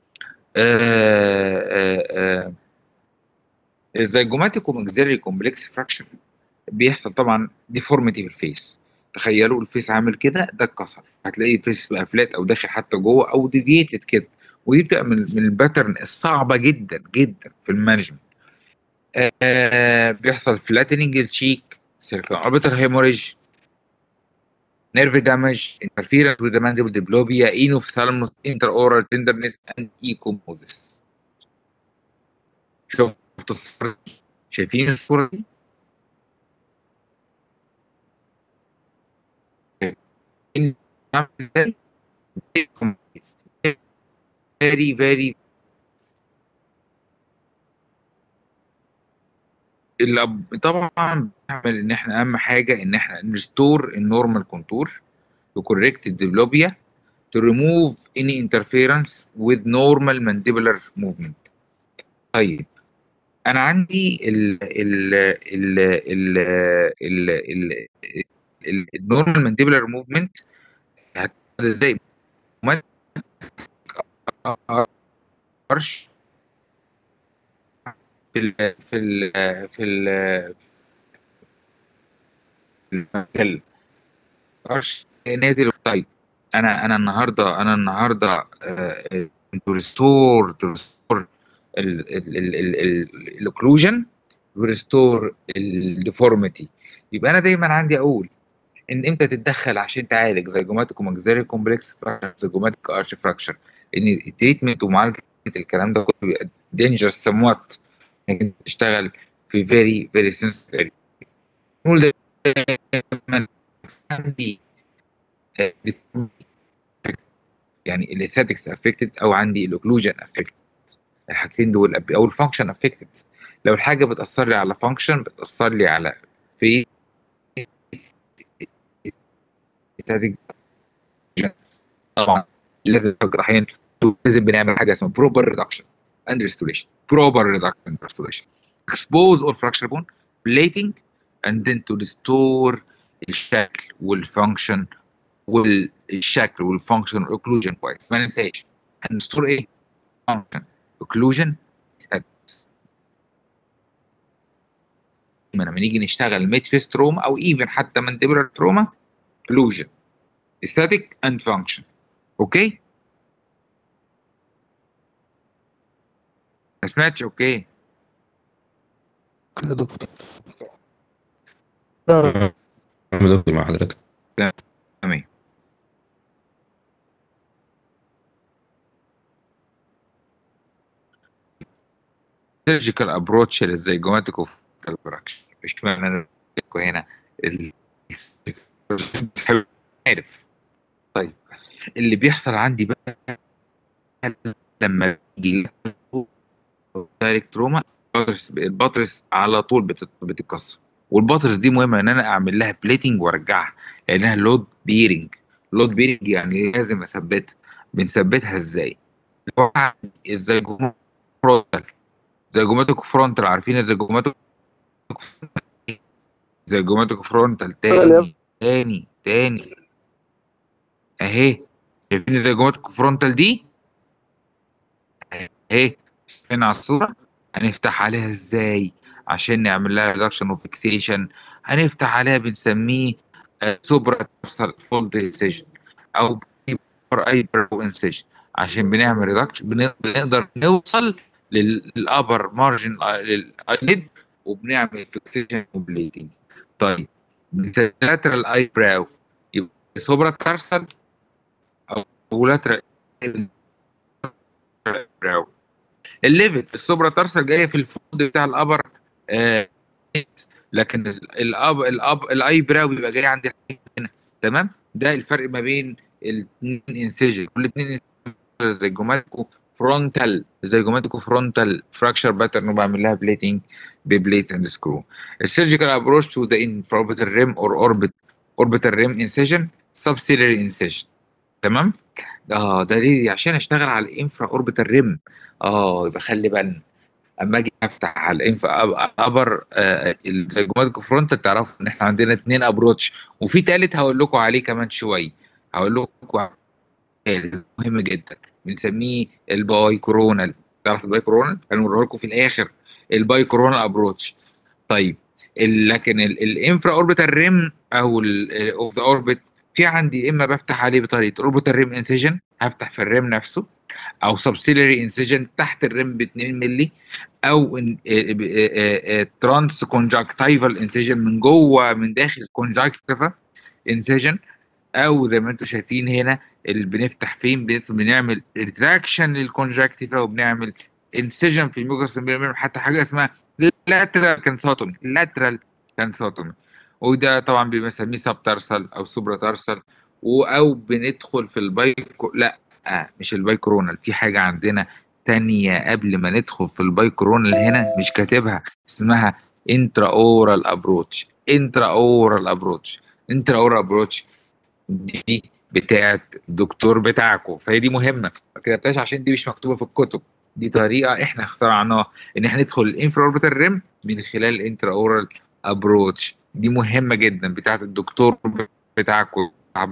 الزيجوماتيك وماكسيلري كومبلكس فراكشر بيحصل طبعا ديفورميتي في الفيس تخيلوا الفيس عامل كده ده اتكسر هتلاقي الفيس بقى فلات او داخل حتى جوه او ديفييتد كده ودي بتبقى من من الباترن الصعبه جدا جدا في المانجمنت آه بيحصل فلاتننج الشيك سيركل اوربيتال هيموريج نيرف دامج انترفيرنس with the mandible diplopia enophthalmos intraoral tenderness and ecchymosis شفت الصورة دي؟ شايفين الصورة دي؟ شايفين عامل ازاي؟ very very اللي طبعا بنعمل ان احنا اهم حاجه ان احنا نريستور النورمال كونتور to correct the diplopia to remove any interference with normal mandibular movement طيب انا عندي ال ال ال ال ال ال النورمال مانديبولار موفمنت ازاي ما ارش في ال في ال في ال في الارش نازل طيب انا انا النهارده انا النهارده تو ريستور تو ريستور الاوكلوجن وريستور الديفورميتي يبقى انا دايما عندي اقول ان امتى تتدخل عشان تعالج زيجوماتيك وماكسيلري كومبلكس زيجوماتيك ارش فراكشر ان التريتمنت ومعالجه الكلام ده كله بيبقى دينجرس سموات انك تشتغل في فيري فيري سنسيتيف نقول دايما عندي يعني الاثيتكس افكتد او عندي الاوكلوجن افكتد الحاجتين دول او الفانكشن افكتد لو الحاجه بتاثر لي على فانكشن بتاثر لي على في طبعا لازم الجراحين لازم بنعمل حاجه اسمها بروبر ريدكشن اند ريستوريشن بروبر ريدكشن اند ريستوريشن expose all fracture bone plating and then to restore الشكل والفانكشن والشكل والفانكشن والاوكلوجن كويس ما ننساش هنستور ايه؟ فانكشن اوكلوجن لما نيجي نشتغل ميد فيس تروما او ايفن حتى مانديبولار تروما اوكلوجن static and function اوكي ما سمعتش اوكي كده يا دكتور أنا دكتور مع حضرتك تمام سيرجيكال ابروتش للزيجوماتيك اوف البراكشن مش معنى انا هنا ال... عارف طيب اللي بيحصل عندي بقى لما يجي دايركت تروما البطرس على طول بتت- بتتكسر والبطرس دي مهمه ان انا اعمل لها بليتنج وارجعها لانها لود بيرنج لود بيرنج يعني لازم اثبتها بنثبتها ازاي؟ الزيجوماتيك فرونتال زيجوماتيك فرونتال عارفين الزيجوماتيك زيجوماتيك فرونتال تاني تاني تاني اهي شايفين الزيجوماتيك فرونتال دي اهي فين على الصوره هنفتح عليها ازاي عشان نعمل لها ريدكشن وفيكسيشن هنفتح عليها بنسميه سوبرا فولد انسيجن او اي برو انسيجن عشان بنعمل ريدكشن بنقدر نوصل للابر مارجن للايليد وبنعمل فيكسيشن وبليدنج طيب لاترال اي براو يبقى سوبرا تارسل او لاترال براو الليفت السوبرا تارسل جايه في الفولد بتاع الابر آه لكن الاب الاب الاي براو بيبقى جاي عند هنا تمام ده الفرق ما بين الاثنين انسيجن كل اثنين زيجوماتيكو فرونتال زيجوماتيكو فرونتال فراكشر باترن وبعمل لها بليتنج ببليت اند سكرو السيرجيكال ابروش تو ذا انفراوربيتال ريم اور اوربت اوربيتال ريم انسيجن سبسيلري انسيجن تمام اه ده ليه عشان اشتغل على الانفرا اوربيتال ريم اه يبقى خلي بالنا اما اجي افتح على الانف ابر آه الزيجوماتيك فرونت تعرفوا ان احنا عندنا اثنين ابروتش وفي ثالث هقول لكم عليه كمان شويه هقول لكم مهم جدا بنسميه الباي كورونال تعرف الباي كورونال هنوريه لكم في الاخر الباي كورونال ابروتش طيب لكن الانفرا اوربيتال ريم او اوف ذا اوربت في عندي اما بفتح عليه بطريقه اوربيتال ريم انسيجن هفتح في الريم نفسه او سبسيلري انسيجن تحت الريم ب 2 مللي او ترانس كونجكتيفال انسيجن من جوه من داخل الكونجكتيفا انسيجن او زي ما انتم شايفين هنا اللي بنفتح فين بنعمل ريتراكشن للكونجكتيفا وبنعمل انسيجن في الميوكس حتى حاجه اسمها لاترال كانسوتومي لاترال كانسوتومي وده طبعا بنسميه سب تارسل او سوبرا تارسل او بندخل في البايكو لا آه مش البايكرونال في حاجه عندنا تانية قبل ما ندخل في البايكرونال هنا مش كاتبها اسمها انترا اورال ابروتش انترا اورال ابروتش انترا اورال ابروتش دي بتاعت الدكتور بتاعكم فهي دي مهمه ما كتبتهاش عشان دي مش مكتوبه في الكتب دي طريقه احنا اخترعناها ان احنا ندخل الانفرا اوربيتال ريم من خلال الانترا اورال ابروتش دي مهمه جدا بتاعت الدكتور بتاعكم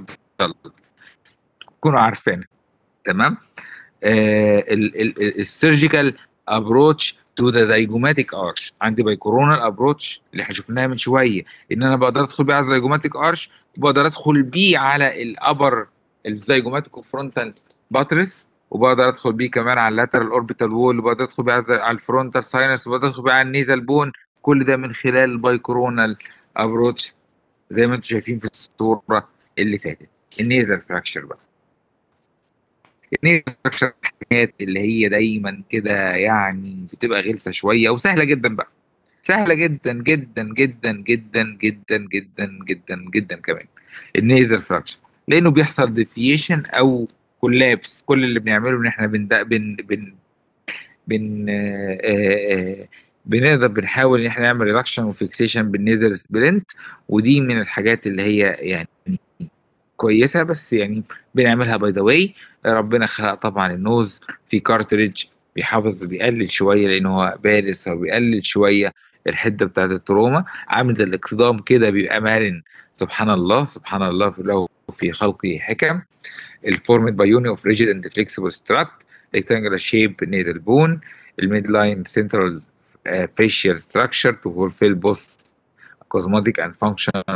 تكونوا عارفينها تمام آه السيرجيكال ابروتش تو ذا زيجوماتيك ارش عندي بايكورونال ابروتش اللي احنا شفناها من شويه ان انا بقدر ادخل بيه على الزيجوماتيك ارش وبقدر ادخل بيه على الابر الزيجوماتيك فرونتال باترس وبقدر ادخل بيه كمان على اللاترال اوربيتال وول وبقدر ادخل بيه على الفرونتال ساينس وبقدر ادخل بيه على النيزل بون كل ده من خلال البايكورونال ابروتش زي ما انتم شايفين في الصوره اللي فاتت النيزل فراكشر بقى النيزل فراكشر الحاجات اللي هي دايما كده يعني بتبقى غلسه شويه وسهله جدا بقى سهله جدا جدا جدا جدا جدا جدا جدا جدا كمان النيزل فراكشر لانه بيحصل ديفيشن او كولابس كل اللي بنعمله ان احنا بن بن بن بن آآ آآ بنقدر بنحاول ان احنا نعمل ريدكشن وفيكسيشن بالنيزل سبلنت ودي من الحاجات اللي هي يعني كويسه بس يعني بنعملها باي ذا واي ربنا خلق طبعا النوز في كارتريج بيحافظ بيقلل شويه لان هو بارز فبيقلل شويه الحده بتاعت التروما عامل زي الاكسدام كده بيبقى مرن سبحان الله سبحان الله في له في خلقه حكم الفورمد باي يوني اوف ريجيد اند فليكسبل ستراكت rectangular shape nasal bone الميد لاين central uh, facial structure to fulfill both cosmetic and functional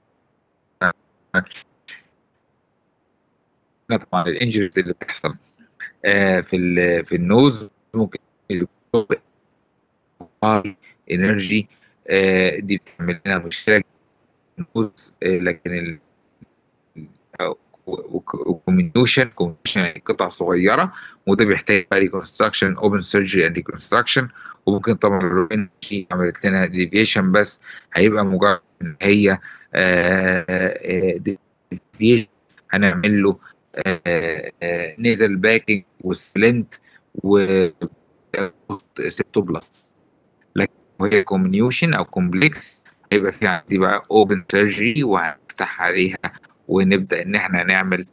طبعا الانجريز اللي بتحصل آه في ال في النوز ممكن انرجي آه دي بتعمل لنا مشكله النوز آه لكن ال وكوميونيشن كوميونيشن قطع صغيره وده بيحتاج ريكونستراكشن اوبن سيرجري اند ريكونستراكشن وممكن طبعا لو انرجي عملت لنا ديفيشن بس هيبقى مجرد ان هي ديفيشن هنعمل له نيزل باكينج وسلنت و سيبتوبلاست لكن وهي كومنيوشن او كومبلكس هيبقى في عندي بقى اوبن سيرجري وهنفتح عليها ونبدا ان احنا نعمل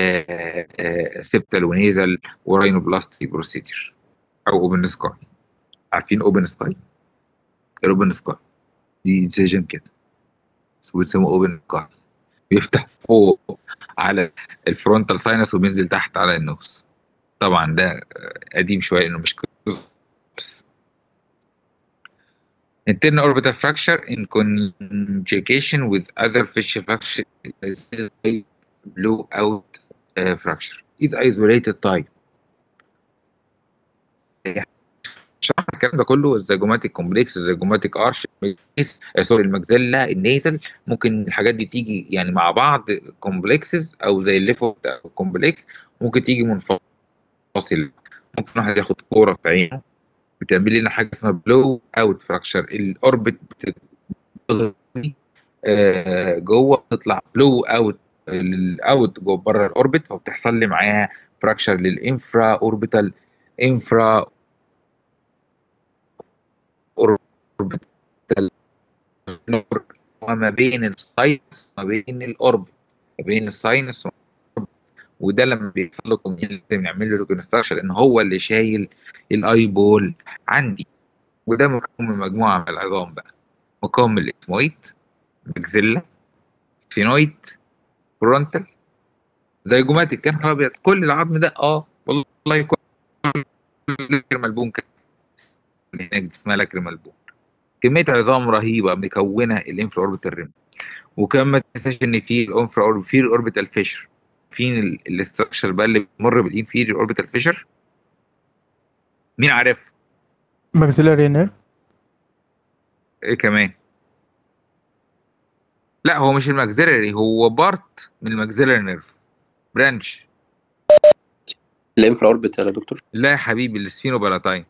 سبتال ونيزل وراينوبلاستي بروسيدير او اوبن سكاي عارفين اوبن سكاي الاوبن سكاي دي انسيجن كده بيسموه اوبن سكاي بيفتح فوق على الفرونتال ساينس وبينزل تحت على النوز طبعا ده قديم شويه انه مش بس internal orbital fracture in conjugation with other facial fracture blow out uh, fracture is isolated type شرح الكلام ده كله الزيجوماتيك كومبلكس الزيجوماتيك ارش سوري المجزله النيزل ممكن الحاجات دي تيجي يعني مع بعض كومبلكسز او زي الليفو كومبلكس ممكن تيجي منفصله ممكن واحد ياخد كوره في عينه بتعمل لنا حاجه اسمها بلو اوت فراكشر الاوربت بتضغط آه، جوه تطلع بلو اوت الاوت جوه بره الاوربت فبتحصل لي معاها فراكشر للانفرا اوربيتال انفرا اوربيتال وما بين الساينس وما بين الاوربت ما بين الساينس وده لما بيحصل له كوميونيتي بنعمل له ريكونستراكشن لان هو اللي شايل الاي بول عندي وده مكون من مجموعه من العظام بقى مكون من الاسمويد ماكسيلا سفينويد فرونتال زيجوماتيك كان خراب أبيض. كل العظم ده اه والله كل لاكريمال بون كان هناك دي اسمها لاكريمال بون كميه عظام رهيبه مكونه الانفرا اوربيتال ريم وكمان ما تنساش ان في الانفرا أورب- في الاوربيتال فيشر في الاستراكشر بقى اللي بيمر بالانفيريور اوربيتال فيشر مين عارف ماكسيلاري نيرف ايه كمان لا هو مش الماكسيلري هو بارت من الماكسيلري نيرف برانش الانفرا اوربيتال يا دكتور لا يا حبيبي السفينوبالاتاين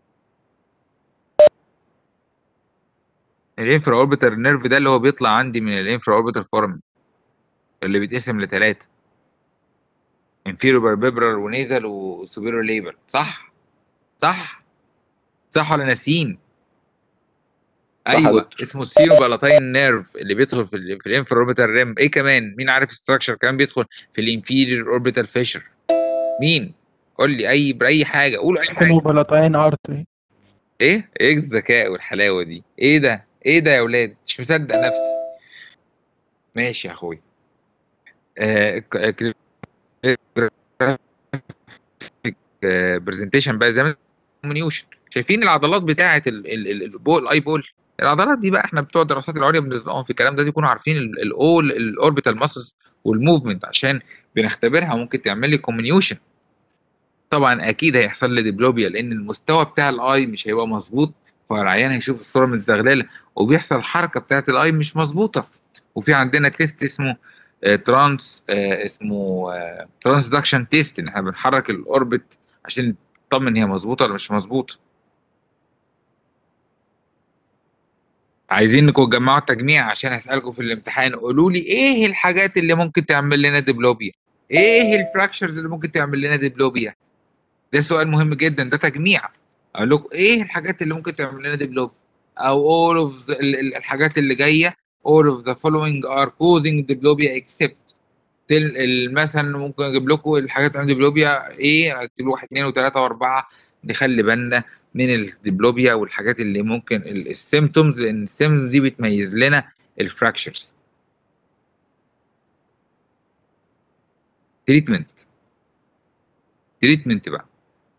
الانفرا اوربيتال نيرف ده اللي هو بيطلع عندي من الانفرا اوربيتال فورم اللي بيتقسم لثلاثه انفيرو باربيبرال ونيزل وسوبيرو ليبر صح صح صح ولا ناسيين صح يا ايوه دكتور. اسمه السيرو بالاتاين نيرف اللي بيدخل في ال في الانفرا اوربيتال ريم ايه كمان مين عارف ستراكشر كمان بيدخل في الانفيريور اوربيتال فيشر مين قول لي اي باي حاجه قول اي حاجه فينوبالاتاين ارتري ايه ايه الذكاء والحلاوه دي ايه ده ايه ده يا ولاد مش مصدق نفسي ماشي يا اخوي برزنتيشن بقى زي ما كوميونيوشن شايفين العضلات بتاعه ال- ال- ال- البول الاي بول العضلات دي بقى احنا بتوع الدراسات العليا بنزنقهم في الكلام ده يكونوا عارفين الاول الاوربيتال ماسلز والموفمنت عشان بنختبرها ممكن تعمل لي كوميونيوشن طبعا اكيد هيحصل لي ديبلوبيا لان المستوى بتاع الاي مش هيبقى مظبوط فالعيان هيشوف الصوره متزغلله وبيحصل الحركه بتاعت الاي مش مظبوطه وفي عندنا تيست اسمه آه، ترانس آه، اسمه ترانسدكشن تيست ان احنا بنحرك الاوربت عشان نطمن هي مظبوطه ولا مش مظبوطه عايزين انكم تجمعوا التجميع عشان هسألكم في الامتحان قولوا لي ايه الحاجات اللي ممكن تعمل لنا ديبلوبيا ايه الفراكشرز اللي ممكن تعمل لنا ديبلوبيا ده سؤال مهم جدا ده تجميع اقول لكم ايه الحاجات اللي ممكن تعمل لنا ديبلوبيا او all of the ال- ال- الحاجات اللي جايه all of the following are causing diplopia except تل- ال- مثلا ممكن اجيب لكم الحاجات اللي عند ديبلوبيا ايه اكتب له واحد اثنين وثلاثه واربعه نخلي بالنا من الديبلوبيا والحاجات اللي ممكن السيمتومز لان السيمتومز دي بتميز لنا الفراكشرز تريتمنت تريتمنت بقى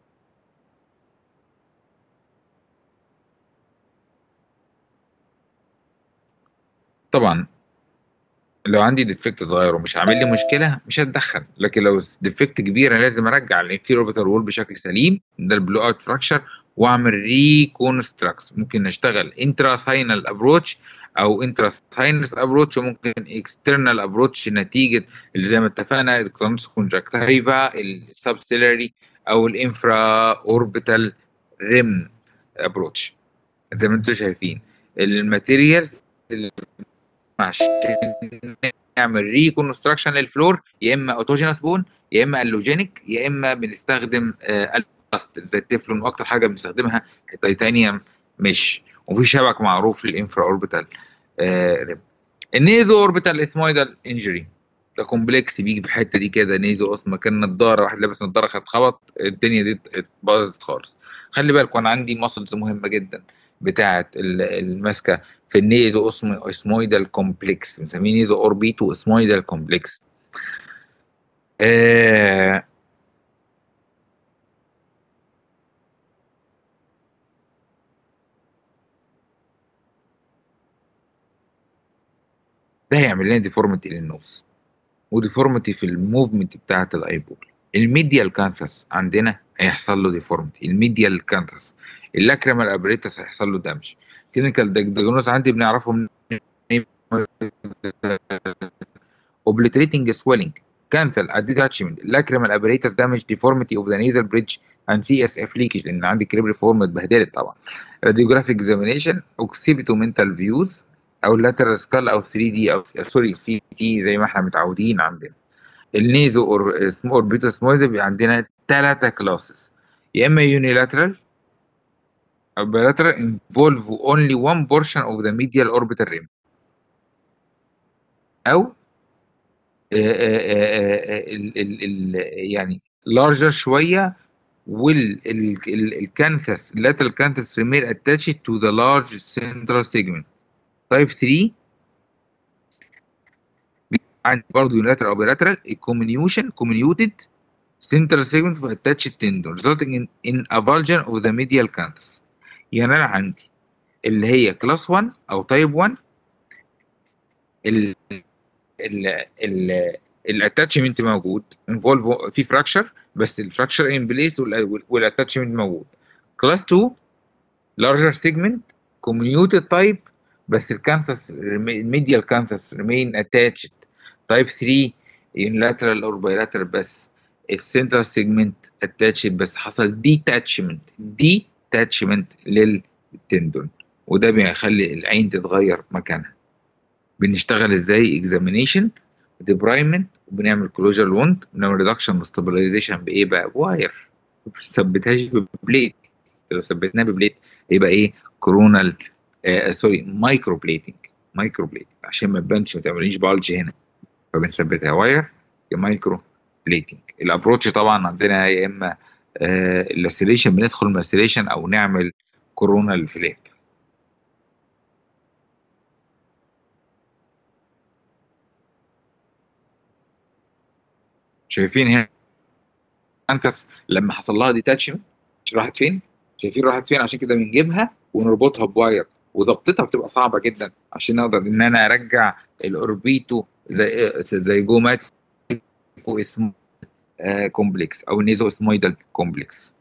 طبعا لو عندي ديفكت صغير ومش عامل لي مشكله مش هتدخل لكن لو ديفكت كبير انا لازم ارجع الانفير اوربيتال وول بشكل سليم ده البلو اوت فراكشر واعمل ريكونستراكس ممكن نشتغل انترا ساينال ابروتش او انترا ساينس ابروتش وممكن اكسترنال ابروتش نتيجه اللي زي ما اتفقنا الكترونس كونجكتيفا السبسيلري او الانفرا اوربيتال ريم ابروتش زي ما انتم شايفين الماتيريالز اللي عشان نعمل ريكونستراكشن للفلور يا اما اوتوجينس بون يا اما الوجينيك يا اما بنستخدم آه البلاست زي التeflon واكتر حاجه بنستخدمها التيتانيوم مش وفي شبك معروف للانفرا اوربيتال آه ريم النيزو اوربيتال اثمويدال انجري ده كومبلكس بيجي في الحته دي كده نيزو اصلا كان نضاره واحد لابس نضاره خبط الدنيا دي اتباظت خالص خلي بالكم انا عندي ماسلز مهمه جدا بتاعه ال- الماسكه في النيزو اسمه اسمويدال كومبلكس بنسميه نيزو اوربيت واسمويدال كومبلكس آه ده هيعمل لنا ديفورميتي للنوز وديفورميتي في الموفمنت بتاعه الايبول الميديال كانثس عندنا هيحصل له ديفورميتي الميديال كانثس اللاكريمال ابريتس هيحصل له دامج كلينيكال دياجنوز عندي بنعرفه من obliterating swelling cancel attachment lacrimal apparatus damage deformity of the nasal bridge and CSF leakage لان عندي كريبري فورم اتبهدلت طبعا radiographic examination occipitomental views او lateral skull او 3 دي او سوري سي تي زي ما احنا متعودين عندنا النيزو اور اوربيتوسمويد بيبقى عندنا ثلاثه كلاسز يا اما unilateral او bilateral involve only one portion of the medial orbital rim او ال ال ال يعني larger شويه والكانثس lateral canthus remain attached to the large central segment type 3 عندي برضه unilateral او bilateral comminution comminuted central segment of attached tendon resulting in, in avulsion of the medial canthus يعني انا عندي اللي هي كلاس 1 او تايب 1 ال ال ال الاتاتشمنت موجود انفولف في فراكشر بس الفراكشر ان بليس والاتاتشمنت موجود كلاس 2 لارجر سيجمنت كوميوتد تايب بس الكانسس الميديال كانسس ريمين اتاتشد تايب 3 unilateral اور bilateral بس السنترال سيجمنت اتاتشد بس حصل ديتاتشمنت ديتاتشمنت للتندون وده بيخلي العين تتغير مكانها بنشتغل ازاي اكزامينيشن ديبرايمنت وبنعمل كلوجر وونت ونعمل ريدكشن وستابلايزيشن بايه بقى بواير ما بنثبتهاش ببليت لو ثبتناها ببليت يبقى ايه كورونال آه سوري مايكرو بليتنج مايكرو بليتنج عشان ما تبانش ما تعمليش بالج هنا فبنثبتها واير يا مايكرو بليتنج الابروتش طبعا عندنا يا اما آه اللاسيليشن بندخل ماسيليشن او نعمل كورونال فليب شايفين هنا انفس لما حصل لها ديتاتشمنت راحت فين؟ شايفين راحت فين عشان كده بنجيبها ونربطها بواير وظبطتها بتبقى صعبه جدا عشان اقدر ان انا ارجع الاوربيتو زي زي جومات كومبلكس او نيزو اثمويدال كومبلكس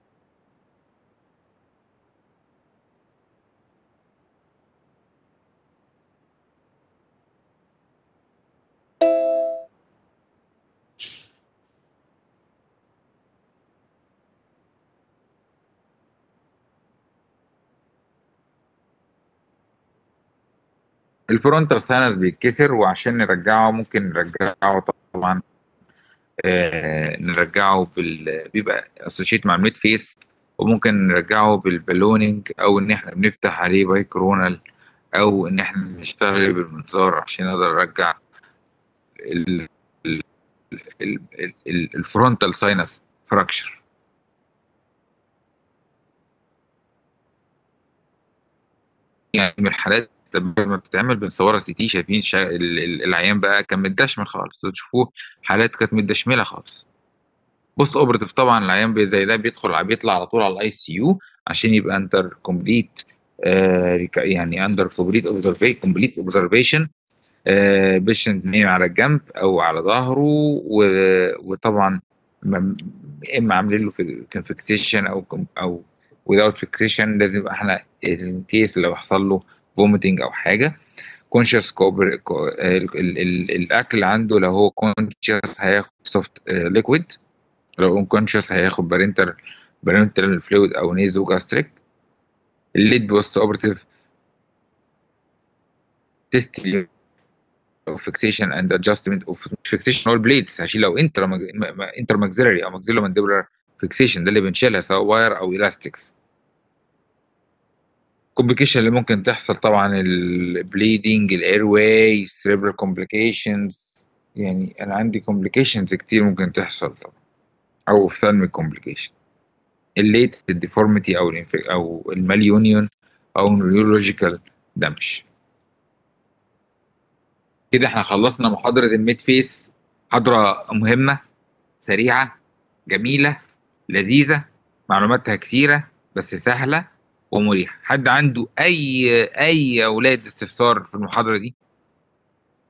الفرونتال سانس بيتكسر وعشان نرجعه ممكن نرجعه طبعا آه نرجعه بال بيبقى اسوشيت مع الميد فيس وممكن نرجعه بالبالونينج او ان احنا بنفتح عليه باي كورونال او ان احنا نشتغل بالمنظار عشان نقدر نرجع الفرونتال ساينس فراكشر يعني من الحالات لما بتتعمل بنصورها سي تي شايفين شا... العيان بقى كان متدشمل خالص تشوفوه حالات كانت متدشمله خالص بص اوبرتيف طبعا العيان زي ده بيدخل بيطلع على طول على الاي سي يو عشان يبقى اندر كومبليت يعني اندر كومبليت كومبليت اوبزرفيشن بيشنت نايم على الجنب او على ظهره و... وطبعا اما عاملين له فيكسيشن او او without فيكسيشن لازم يبقى احنا الكيس لو حصل له فوميتنج او حاجه كونشس كوبر الاكل عنده لو هو كونشس هياخد سوفت ليكويد لو كونشس هياخد بارنتر بارنتر فلويد او نيزو جاستريك الليد بوست اوبرتيف تيست فيكسيشن اند ادجستمنت اوف فيكسيشن هو البليدز عشان لو انتر انتر ماكسيلري او ماكسيلو مانديبولار فيكسيشن ده اللي بنشيلها سواء واير او الاستكس كومبليكيشن اللي ممكن تحصل طبعا البليدنج الاير واي سيريبرال كومبليكيشنز يعني انا عندي كومبليكيشنز كتير ممكن تحصل طبعا او اوفثالميك كومبليكيشن الليت الديفورميتي او او الماليونيون او نيورولوجيكال دامج كده احنا خلصنا محاضرة الميد فيس محاضرة مهمة سريعة جميلة لذيذة معلوماتها كتيرة بس سهلة ومريحة حد عنده أي أي أولاد استفسار في المحاضرة دي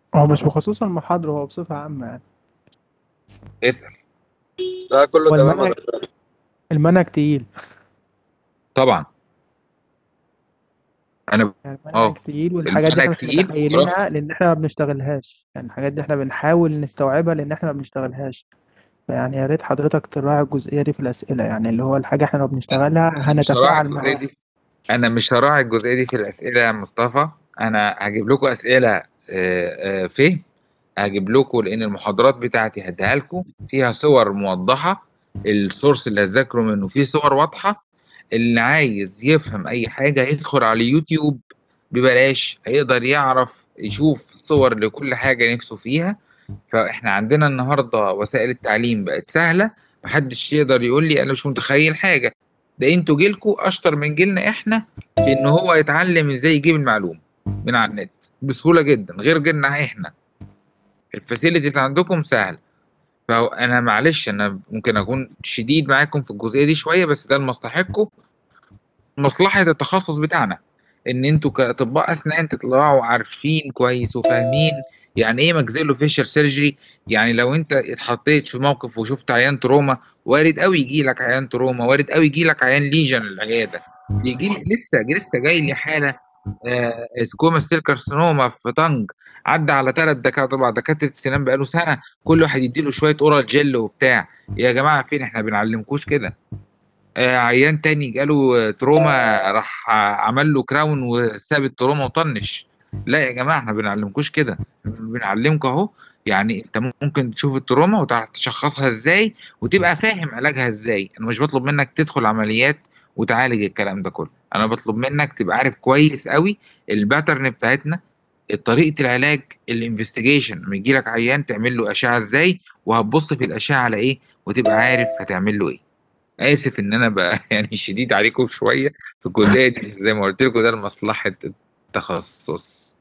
هو مش بخصوص المحاضرة هو بصفة عامة يعني اسأل لا كله هو تمام المنهج المنهج تقيل طبعا انا يعني اه المنهج تقيل والحاجات دي احنا المنهج مش تقيل متخيلينها لأن احنا ما بنشتغلهاش يعني الحاجات دي احنا بنحاول نستوعبها لأن احنا ما بنشتغلهاش فيعني يا ريت حضرتك تراعي الجزئية دي في الأسئلة يعني اللي هو الحاجة احنا لو بنشتغلها انا مش هراعي هنتفاعل الجزئيه معاها دي انا مش هراعي الجزئيه دي في الاسئله يا مصطفى انا هجيب لكم اسئله آه، آه، فهم هجيب لكم لان المحاضرات بتاعتي هديها لكم فيها صور موضحه السورس اللي هتذاكروا منه فيه صور واضحه اللي عايز يفهم اي حاجه يدخل على اليوتيوب ببلاش هيقدر يعرف يشوف صور لكل حاجه نفسه فيها فاحنا عندنا النهارده وسائل التعليم بقت سهله محدش يقدر يقول لي انا مش متخيل حاجه ده انتوا جيلكوا اشطر من جيلنا احنا في ان هو يتعلم ازاي يجيب المعلومه من على النت بسهوله جدا غير جيلنا احنا الفاسيلتيز عندكم سهل فانا معلش انا ممكن اكون شديد معاكم في الجزئيه دي شويه بس ده لمصلحتكم مصلحه التخصص بتاعنا ان انتوا كاطباء اسنان تطلعوا عارفين كويس وفاهمين يعني ايه ماكسيلو فيشر سيرجري يعني لو انت اتحطيت في موقف وشفت عيان تروما وارد قوي يجي لك عيان تروما وارد قوي يجي لك عيان ليجن العياده يجي لي لسه لسه جاي لي حاله آه سكوما سيل كارسينوما في طنج عدى على ثلاث دكاتره اربع دكاتره سنان بقاله سنه كل واحد يديله شويه اورال جل وبتاع يا جماعه فين احنا بنعلمكوش كده آه عيان تاني جاله تروما راح عمل له كراون وساب التروما وطنش لا يا جماعه احنا بنعلمكوش كده بنعلمكم اهو يعني انت ممكن تشوف التروما وتعرف تشخصها ازاي وتبقى فاهم علاجها ازاي انا مش بطلب منك تدخل عمليات وتعالج الكلام ده كله انا بطلب منك تبقى عارف كويس قوي الباترن بتاعتنا طريقه العلاج الانفستيجيشن لما يجي لك عيان تعمل له اشعه ازاي وهتبص في الاشعه على ايه وتبقى عارف هتعمل له ايه اسف ان انا بقى يعني شديد عليكم شويه في الجزئيه دي زي ما قلت لكم ده لمصلحه التخصص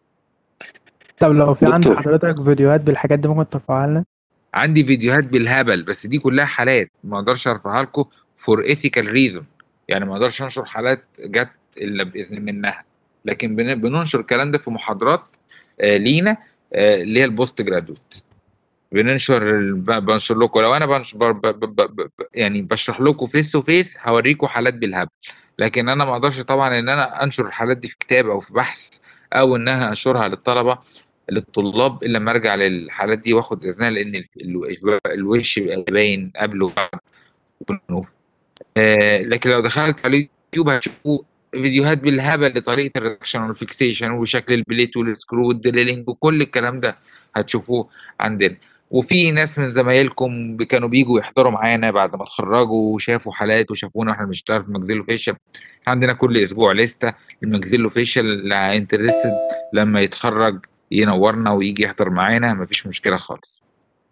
طب لو في عند دكتور. حضرتك فيديوهات بالحاجات دي ممكن ترفعها لنا عندي فيديوهات بالهبل بس دي كلها حالات ما اقدرش ارفعها لكم فور ايثيكال ريزون يعني ما اقدرش انشر حالات جت الا باذن منها لكن بن- بننشر الكلام ده في محاضرات آه لينا آه اللي هي البوست جرادويت بننشر ال- ب- بنشر لكم لو انا بنش ب- ب- ب- ب- ب- يعني بشرح لكم فيس تو فيس هوريكم حالات بالهبل لكن انا ما اقدرش طبعا ان انا انشر الحالات دي في كتاب او في بحث او ان انا انشرها للطلبه للطلاب الا لما ارجع للحالات دي واخد اذنها لان ال- ال- الوش بيبقى باين قبل وبعد ونوف. آه لكن لو دخلت على اليوتيوب هتشوفوا فيديوهات بالهبل لطريقه الريدكشن والفيكسيشن وشكل البليت والسكرو والدريلينج وكل الكلام ده هتشوفوه عندنا وفي ناس من زمايلكم ب- كانوا بيجوا يحضروا معانا بعد ما اتخرجوا وشافوا حالات وشافونا واحنا بنشتغل في ماكسيلو فيشل عندنا كل اسبوع لسته الماكسيلو فيشل اللي انترستد لما يتخرج ينورنا ويجي يحضر معانا مفيش مشكله خالص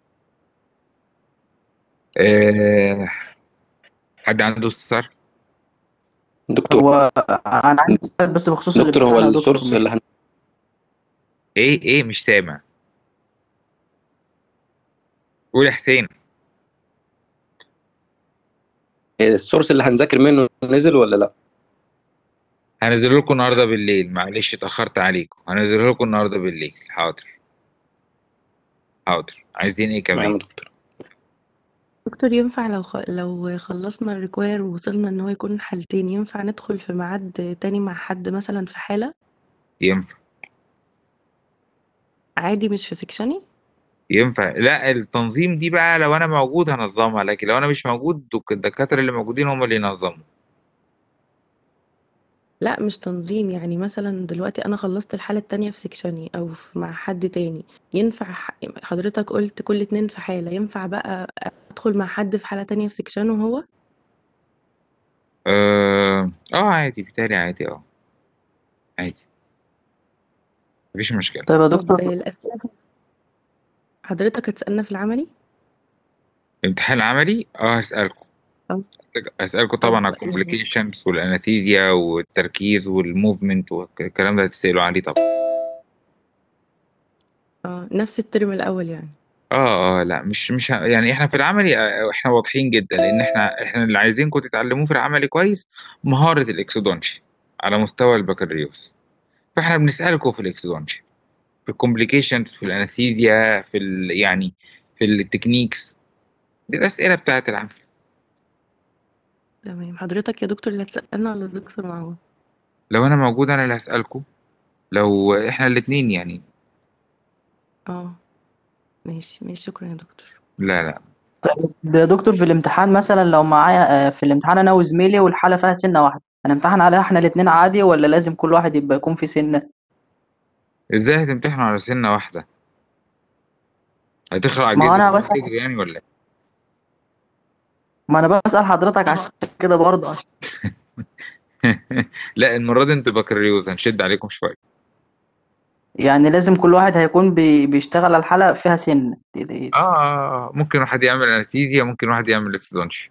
أه حد عنده استفسار دكتور هو انا عندي سؤال بس بخصوص دكتور هو الامتحان يا دكتور السورس مش اللي هن... ايه ايه مش سامع قول يا حسين السورس اللي هنذاكر منه نزل ولا لا؟ هنزل لكم النهارده بالليل معلش اتاخرت عليكم هنزل لكم النهارده بالليل حاضر حاضر عايزين ايه تمام كمان يا دكتور دكتور ينفع لو خ... لو خلصنا الريكوير ووصلنا ان هو يكون حالتين ينفع ندخل في ميعاد تاني مع حد مثلا في حالة ينفع عادي مش في سكشني ينفع لا التنظيم دي بقى لو انا موجود هنظمها لكن لو انا مش موجود دك- الدكاتره اللي موجودين هم اللي ينظموا لا مش تنظيم يعني مثلا دلوقتي انا خلصت الحالة التانية في سكشني او في مع حد تاني ينفع ح- حضرتك قلت كل اتنين في حالة ينفع بقى ادخل مع حد في حالة تانية في سكشنه هو اه اه عادي بالتالي عادي اه عادي مفيش مشكله طيب يا طب دكتور الأسئلة حضرتك هتسألنا في العملي امتحان عملي اه هسألكم اه هسألكم طبعا طب على يعني الكومبليكيشنز والانستيزيا والتركيز والموفمنت والكلام ده هتسألوا عليه طبعا اه نفس الترم الأول يعني اه اه لا مش مش ه- يعني احنا في العملي آه، احنا واضحين جدا لان احنا احنا اللي عايزينكم تتعلموه في العملي كويس مهارة الاكسودونشي على مستوى البكالوريوس فاحنا بنسألكم في الاكسودونشي في الكومبليكيشنز في الانستيزيا في ال يعني في التكنيكس دي الاسئله بتاعت العمل تمام حضرتك يا دكتور اللي هتسألنا ولا الدكتور معاون لو انا موجود انا اللي هسالكم لو احنا الاثنين يعني اه ماشي ماشي شكرا يا دكتور لا لا طيب ده يا دكتور في الامتحان مثلا لو معايا آه، في الامتحان انا وزميلي والحالة فيها سنة واحدة هنمتحن عليها احنا الاتنين عادي ولا لازم كل واحد يبقى يكون في سنة ازاي هتمتحنوا على سنه واحده هتخلع ما جدر انا بس جدر يعني ولا إيه؟ ما انا بسأل حضرتك عشان كده برضه عشان لا المره دي انتوا بكالوريوس هنشد عليكم شويه يعني لازم كل واحد هيكون بي... بيشتغل على الحالة فيها سنة دي دي اه آه، آه، ممكن واحد يعمل انستيزيا ممكن واحد يعمل اكسدونشي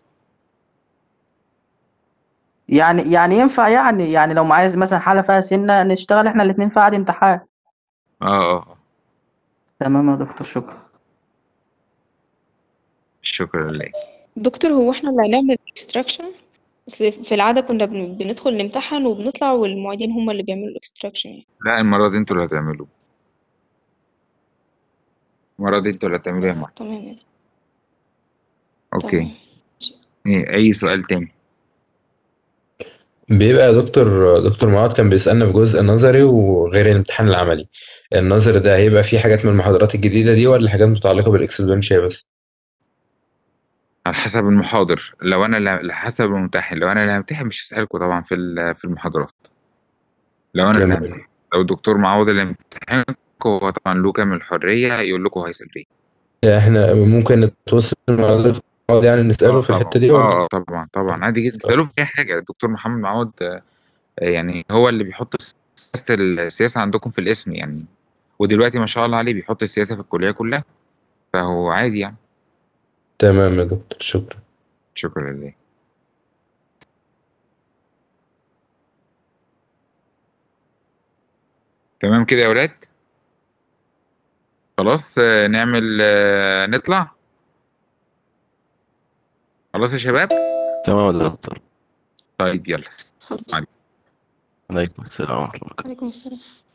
يعني يعني ينفع يعني يعني لو معايا مثلا حالة فيها سنة نشتغل احنا الاتنين في عادي امتحان اه اه آه. تمام يا دكتور شكرا شكرا لله دكتور هو احنا اللي هنعمل اكستراكشن اصل في العادة كنا بن- بندخل نمتحن وبنطلع والمعيدين هم اللي بيعملوا الاكستراكشن يعني لا المره دي انتوا اللي هتعملوه المره دي انتوا اللي هتعملوها يا معلم تمام يا دكتور. اوكي تمام ايه اي سؤال تاني بيبقى دكتور دكتور معاذ كان بيسألنا في جزء نظري وغير الامتحان العملي النظري ده هيبقى فيه حاجات من المحاضرات الجديدة دي ولا حاجات متعلقة بالإكسبلونشيا بس على حسب المحاضر لو انا اللي على حسب الممتحن لو انا اللي همتحن مش هسألكوا طبعا في ال- في المحاضرات لو انا اللي تمام همتحن لو الدكتور معوض اللي امتحنكوا هو طبعا له كامل الحريه يقول لكم هيسأل فين يعني احنا ممكن نتواصل مع دكتور معاذ يعني نسأله اه في طبعا الحتة دي ولا اه آه، طبعا طبعا عادي جدا تسألوه في اي حاجه الدكتور محمد معوض آه، يعني هو اللي بيحط سياسه السياسه عندكم في الاسم يعني ودلوقتي ما شاء الله عليه بيحط السياسه في الكليه كلها فهو عادي يعني تمام يا دكتور شكرا شكرا لله تمام كده يا ولاد خلاص آه، نعمل آه، نطلع خلاص يا شباب تمام يا دكتور طيب يلا خلاص عليكم. عليكم السلام ورحمة الله وبركاته عليكم السلام